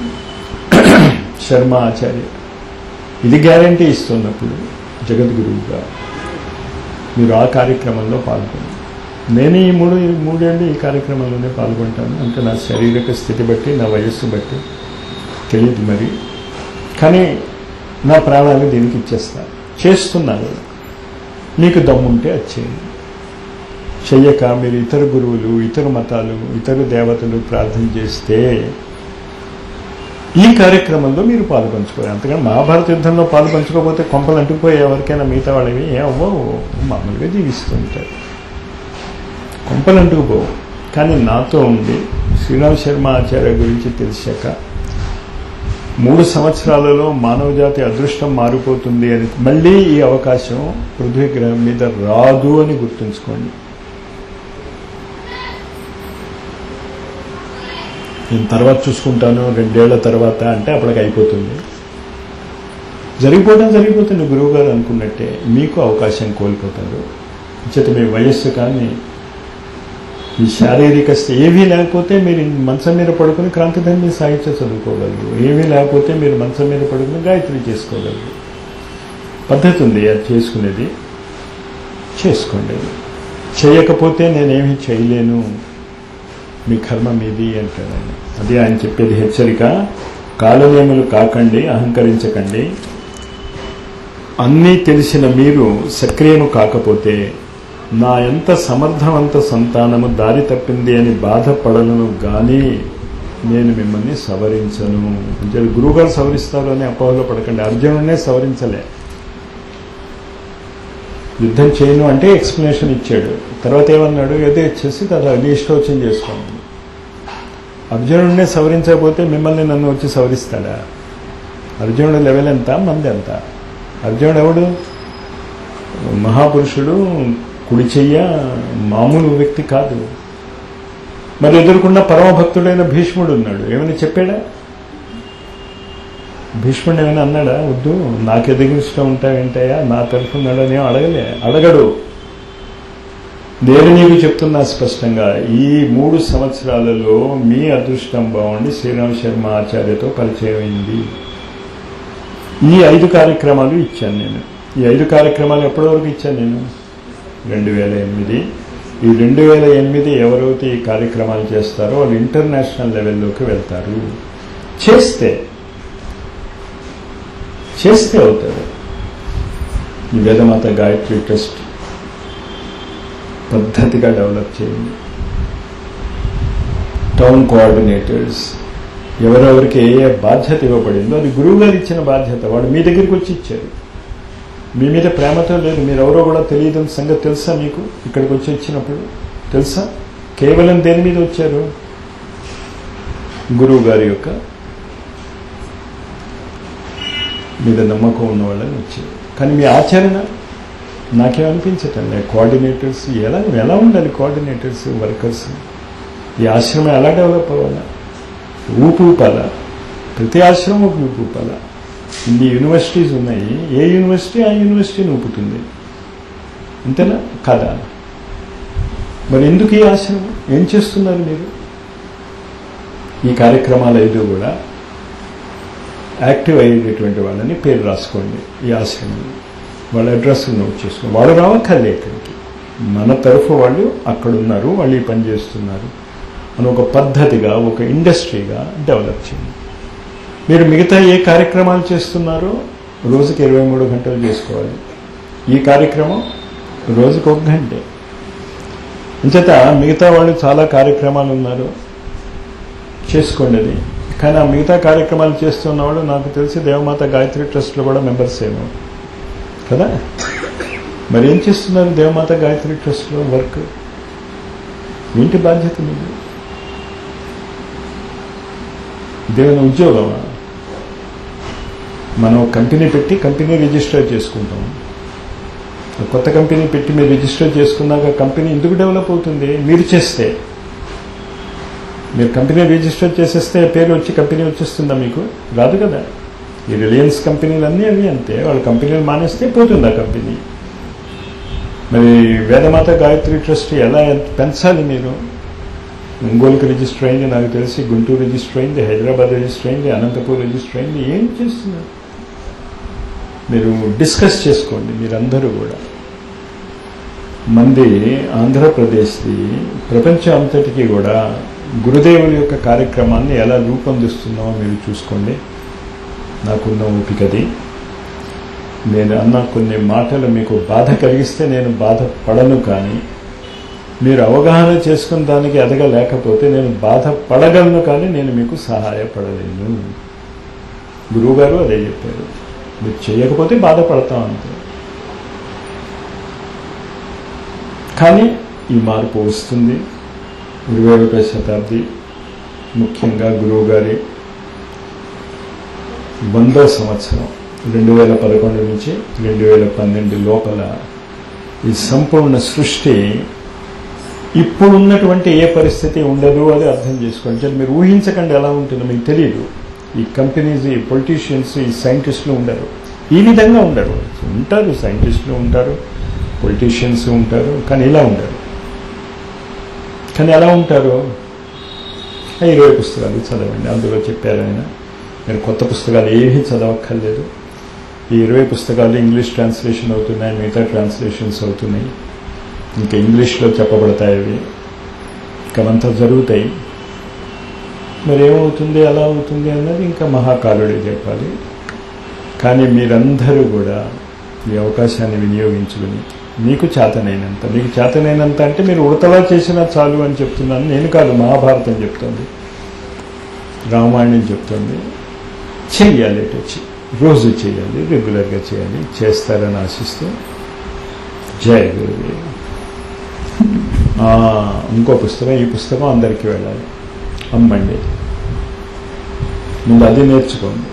శర్మ ఆచార్య ఇది గ్యారంటీ ఇస్తున్నప్పుడు జగద్గురువుగా మీరు ఆ కార్యక్రమంలో పాల్గొన్నారు నేను ఈ మూడు ఈ మూడేళ్ళు ఈ కార్యక్రమంలోనే పాల్గొంటాను అంటే నా శారీరక స్థితి బట్టి నా వయస్సు బట్టి తెలియదు మరి కానీ నా ప్రాణాలు దీనికి ఇచ్చేస్తా చేస్తున్నాను మీకు దమ్ముంటే అది చేయండి చెయ్యక మీరు ఇతర గురువులు ఇతర మతాలు ఇతర దేవతలు ప్రార్థన చేస్తే ఈ కార్యక్రమంలో మీరు పాలు పంచుకోవాలి అంతగా మహాభారత యుద్ధంలో పాలు పంచుకోకపోతే కొంపలు అంటుకుపోయి ఎవరికైనా మిగతా వాళ్ళవి ఏ అవ్వవు మామూలుగా జీవిస్తుంటారు కొంపలు అంటుకుపోవు కానీ నాతో ఉండి శ్రీరామ్ శర్మ ఆచార్య గురించి తెలిసాక మూడు సంవత్సరాలలో మానవ జాతి అదృష్టం మారిపోతుంది అని మళ్ళీ ఈ అవకాశం పృథ్వీ గ్రహం మీద రాదు అని గుర్తుంచుకోండి నేను తర్వాత చూసుకుంటాను రెండేళ్ల తర్వాత అంటే అప్పటికి అయిపోతుంది జరిగిపోవడం జరిగిపోతుంది గురువు గారు అనుకున్నట్టే మీకు అవకాశం కోల్పోతారు చేత మీ వయస్సు కానీ ఈ శారీరక స్థితి ఏవీ లేకపోతే మీరు మంచం మీద పడుకుని క్రాంతిధర్మి సాహిత్యం చదువుకోగలరు ఏమీ లేకపోతే మీరు మంచం మీద పడుకుని గాయత్రి చేసుకోగలరు పద్ధతి ఉంది అది చేసుకునేది చేసుకోండి చేయకపోతే నేనేమీ చేయలేను మీ కర్మ మీది అంటాడు ఆయన అది ఆయన చెప్పేది హెచ్చరిక కాలనేములు కాకండి అహంకరించకండి అన్నీ తెలిసిన మీరు సక్రియము కాకపోతే నా ఎంత సమర్థవంత సంతానము దారి తప్పింది అని బాధపడలను గాని నేను మిమ్మల్ని సవరించను అంటే గురువుగారు సవరిస్తారు అని అపోహలో పడకండి అర్జునుడినే సవరించలే యుద్ధం చేయను అంటే ఎక్స్ప్లెనేషన్ ఇచ్చాడు తర్వాత ఏమన్నాడు ఏదో ఇచ్చేసి తర్వాత అది ఇష్టోచం చేసుకోండి అర్జునుడినే సవరించకపోతే మిమ్మల్ని నన్ను వచ్చి సవరిస్తాడా అర్జునుడు లెవెల్ ఎంత మంది ఎంత అర్జునుడు ఎవడు మహాపురుషుడు కుడి చెయ్య మామూలు వ్యక్తి కాదు మరి ఎదుర్కొన్న పరమభక్తుడైన భీష్ముడు ఉన్నాడు ఏమైనా చెప్పాడా భీష్ముడు ఏమైనా అన్నాడా వద్దు నాకు ఎదిగిస్తూ ఉంటావేంటయ్యా నా తరఫున్నాడు అని అడగలే అడగడు నేను నీకు చెప్తున్నా స్పష్టంగా ఈ మూడు సంవత్సరాలలో మీ అదృష్టం బాగుండి శ్రీరామ్ శర్మ ఆచార్యతో పరిచయం అయింది ఈ ఐదు కార్యక్రమాలు ఇచ్చాను నేను ఈ ఐదు కార్యక్రమాలు ఎప్పటి వరకు ఇచ్చాను నేను రెండు వేల ఎనిమిది ఈ రెండు వేల ఎనిమిది ఎవరైతే ఈ కార్యక్రమాలు చేస్తారో వాళ్ళు ఇంటర్నేషనల్ లెవెల్లోకి వెళ్తారు చేస్తే చేస్తే అవుతారు ఈ వేదమాత గాయత్రి ట్రస్ట్ పద్ధతిగా డెవలప్ చేయండి టౌన్ కోఆర్డినేటర్స్ ఎవరెవరికి ఏ ఏ బాధ్యత ఇవ్వబడిందో అది గురువు గారు ఇచ్చిన బాధ్యత వాడు మీ దగ్గరికి వచ్చి ఇచ్చారు మీ మీద ప్రేమతో లేదు మీరు ఎవరో కూడా తెలియదని సంగతి తెలుసా మీకు ఇక్కడికి వచ్చి వచ్చినప్పుడు తెలుసా కేవలం దేని మీద వచ్చారు గురువు గారి యొక్క మీద నమ్మకం ఉన్న వాళ్ళని వచ్చారు కానీ మీ ఆచరణ నాకేమనిపించటం లేదు కోఆర్డినేటర్స్ ఎలా ఎలా ఉండాలి కోఆర్డినేటర్స్ వర్కర్స్ ఈ ఆశ్రమం ఎలా డెవలప్ అవ్వాలా ఊపు ఊపాలా ప్రతి ఆశ్రమం ఒక ఊపు ఊపాలా ఇన్ని యూనివర్సిటీస్ ఉన్నాయి ఏ యూనివర్సిటీ ఆ యూనివర్సిటీని ఊపుతుంది అంతేనా కదా మరి ఎందుకు ఈ ఆశ్రమం ఏం చేస్తున్నారు మీరు ఈ కార్యక్రమాలు ఐదు కూడా యాక్టివ్ అయ్యేటటువంటి వాళ్ళని పేరు రాసుకోండి ఈ ఆశ్రమంలో వాళ్ళ అడ్రస్ నోట్ చేసుకోండి వాళ్ళు రావక్కర్లే ఇక్కడికి మన తరఫు వాళ్ళు అక్కడ ఉన్నారు వాళ్ళు ఈ పని చేస్తున్నారు అని ఒక పద్ధతిగా ఒక ఇండస్ట్రీగా డెవలప్ చేయండి మీరు మిగతా ఏ కార్యక్రమాలు చేస్తున్నారో రోజుకి ఇరవై మూడు గంటలు చేసుకోవాలి ఈ కార్యక్రమం రోజుకి ఒక గంటే అంచేత మిగతా వాళ్ళు చాలా కార్యక్రమాలు ఉన్నారు చేసుకోండి అది కానీ ఆ మిగతా కార్యక్రమాలు చేస్తున్న వాళ్ళు నాకు తెలిసి దేవమాత గాయత్రి ట్రస్ట్లో కూడా మెంబర్స్ ఏమో కదా మరి ఏం చేస్తున్నారు దేవమాత గాయత్రి ట్రస్ట్లో వర్క్ ఏంటి బాధ్యత మీది దేవుని ఉద్యోగమా మనం కంపెనీ పెట్టి కంపెనీ రిజిస్టర్ చేసుకుంటాం కొత్త కంపెనీ పెట్టి మీరు రిజిస్టర్ చేసుకున్నాక కంపెనీ ఎందుకు డెవలప్ అవుతుంది మీరు చేస్తే మీరు కంపెనీ రిజిస్టర్ చేసేస్తే పేరు వచ్చి కంపెనీ వచ్చేస్తుందా మీకు రాదు కదా ఈ రిలయన్స్ కంపెనీలన్నీ అవి అంతే వాళ్ళ కంపెనీలు మానేస్తే పోతుంది ఆ కంపెనీ మరి వేదమాత గాయత్రి ట్రస్ట్ ఎలా పెంచాలి మీరు ఒంగోలుకి రిజిస్టర్ అయింది నాకు తెలిసి గుంటూరు రిజిస్టర్ అయింది హైదరాబాద్ రిజిస్టర్ అయింది అనంతపూర్ రిజిస్టర్ అయింది ఏం చేస్తున్నారు మీరు డిస్కస్ చేసుకోండి మీరందరూ కూడా మంది ఆంధ్రప్రదేశ్ది ప్రపంచం అంతటికీ కూడా గురుదేవుల యొక్క కార్యక్రమాన్ని ఎలా రూపొందిస్తున్నామో మీరు చూసుకోండి నాకున్న ఓపికది నేను అన్న కొన్ని మాటలు మీకు బాధ కలిగిస్తే నేను బాధపడను కానీ మీరు అవగాహన చేసుకున్న దానికి ఎదగలేకపోతే నేను బాధపడగలను కానీ నేను మీకు సహాయపడలేను గురువుగారు అదే చెప్పారు మీరు చేయకపోతే బాధపడతాం అంతే కానీ ఈ మార్పు వస్తుంది ఇరవై ఒకటో శతాబ్ది ముఖ్యంగా గురువుగారి వందో సంవత్సరం రెండు వేల పదకొండు నుంచి రెండు వేల పన్నెండు లోపల ఈ సంపూర్ణ సృష్టి ఇప్పుడున్నటువంటి ఏ పరిస్థితి ఉండదు అది అర్థం చేసుకోండి అంటే మీరు ఊహించకండి ఎలా ఉంటుందో మీకు తెలియదు ఈ కంపెనీస్ ఈ పొలిటీషియన్స్ ఈ సైంటిస్టులు ఉండరు ఈ విధంగా ఉండరు ఉంటారు సైంటిస్టులు ఉంటారు పొలిటీషియన్స్ ఉంటారు కానీ ఇలా ఉండరు కానీ ఎలా ఉంటారు ఇరవై పుస్తకాలు చదవండి అందులో చెప్పారు ఆయన నేను కొత్త పుస్తకాలు ఏమీ చదవక్కర్లేదు ఈ ఇరవై పుస్తకాలు ఇంగ్లీష్ ట్రాన్స్లేషన్ అవుతున్నాయి మిగతా ట్రాన్స్లేషన్స్ అవుతున్నాయి ఇంకా ఇంగ్లీష్లో చెప్పబడతాయి అవి ఇకవంతా జరుగుతాయి మరి ఏమవుతుంది ఎలా అవుతుంది అన్నది ఇంకా మహాకాలుడే చెప్పాలి కానీ మీరందరూ కూడా ఈ అవకాశాన్ని వినియోగించుకుని మీకు చేతనైనంత మీకు చేతనైనంత అంటే మీరు ఉడతలా చేసినా చాలు అని చెప్తున్నాను నేను కాదు మహాభారతం చెప్తుంది రామాయణం చెప్తుంది చెయ్యాలి ఇటు వచ్చి రోజు చేయాలి రెగ్యులర్గా చేయాలి చేస్తారని ఆశిస్తూ జయ గురుదేవ్ ఇంకో పుస్తకం ఈ పుస్తకం అందరికీ వెళ్ళాలి అమ్మండి ముందు అది నేర్చుకోండి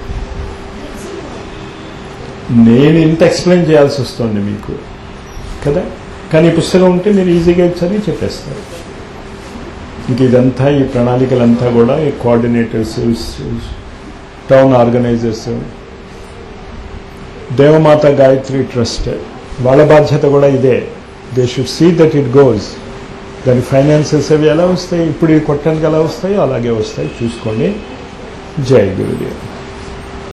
నేను ఇంత ఎక్స్ప్లెయిన్ చేయాల్సి వస్తుంది మీకు కదా కానీ ఈ పుస్తకం ఉంటే మీరు ఈజీగా చదివి చెప్పేస్తారు ఇంక ఇదంతా ఈ ప్రణాళికలంతా కూడా ఈ coordinators town organisers Devamata Gayatri trust వాళ్ళ బాధ్యత కూడా ఇదే they should see that it goes దాని ఫైనాన్సెస్ అవి ఎలా వస్తాయి ఇప్పుడు ఈ కొట్టడానికి ఎలా వస్తాయో అలాగే వస్తాయి చూసుకోండి జై గురుదేవ్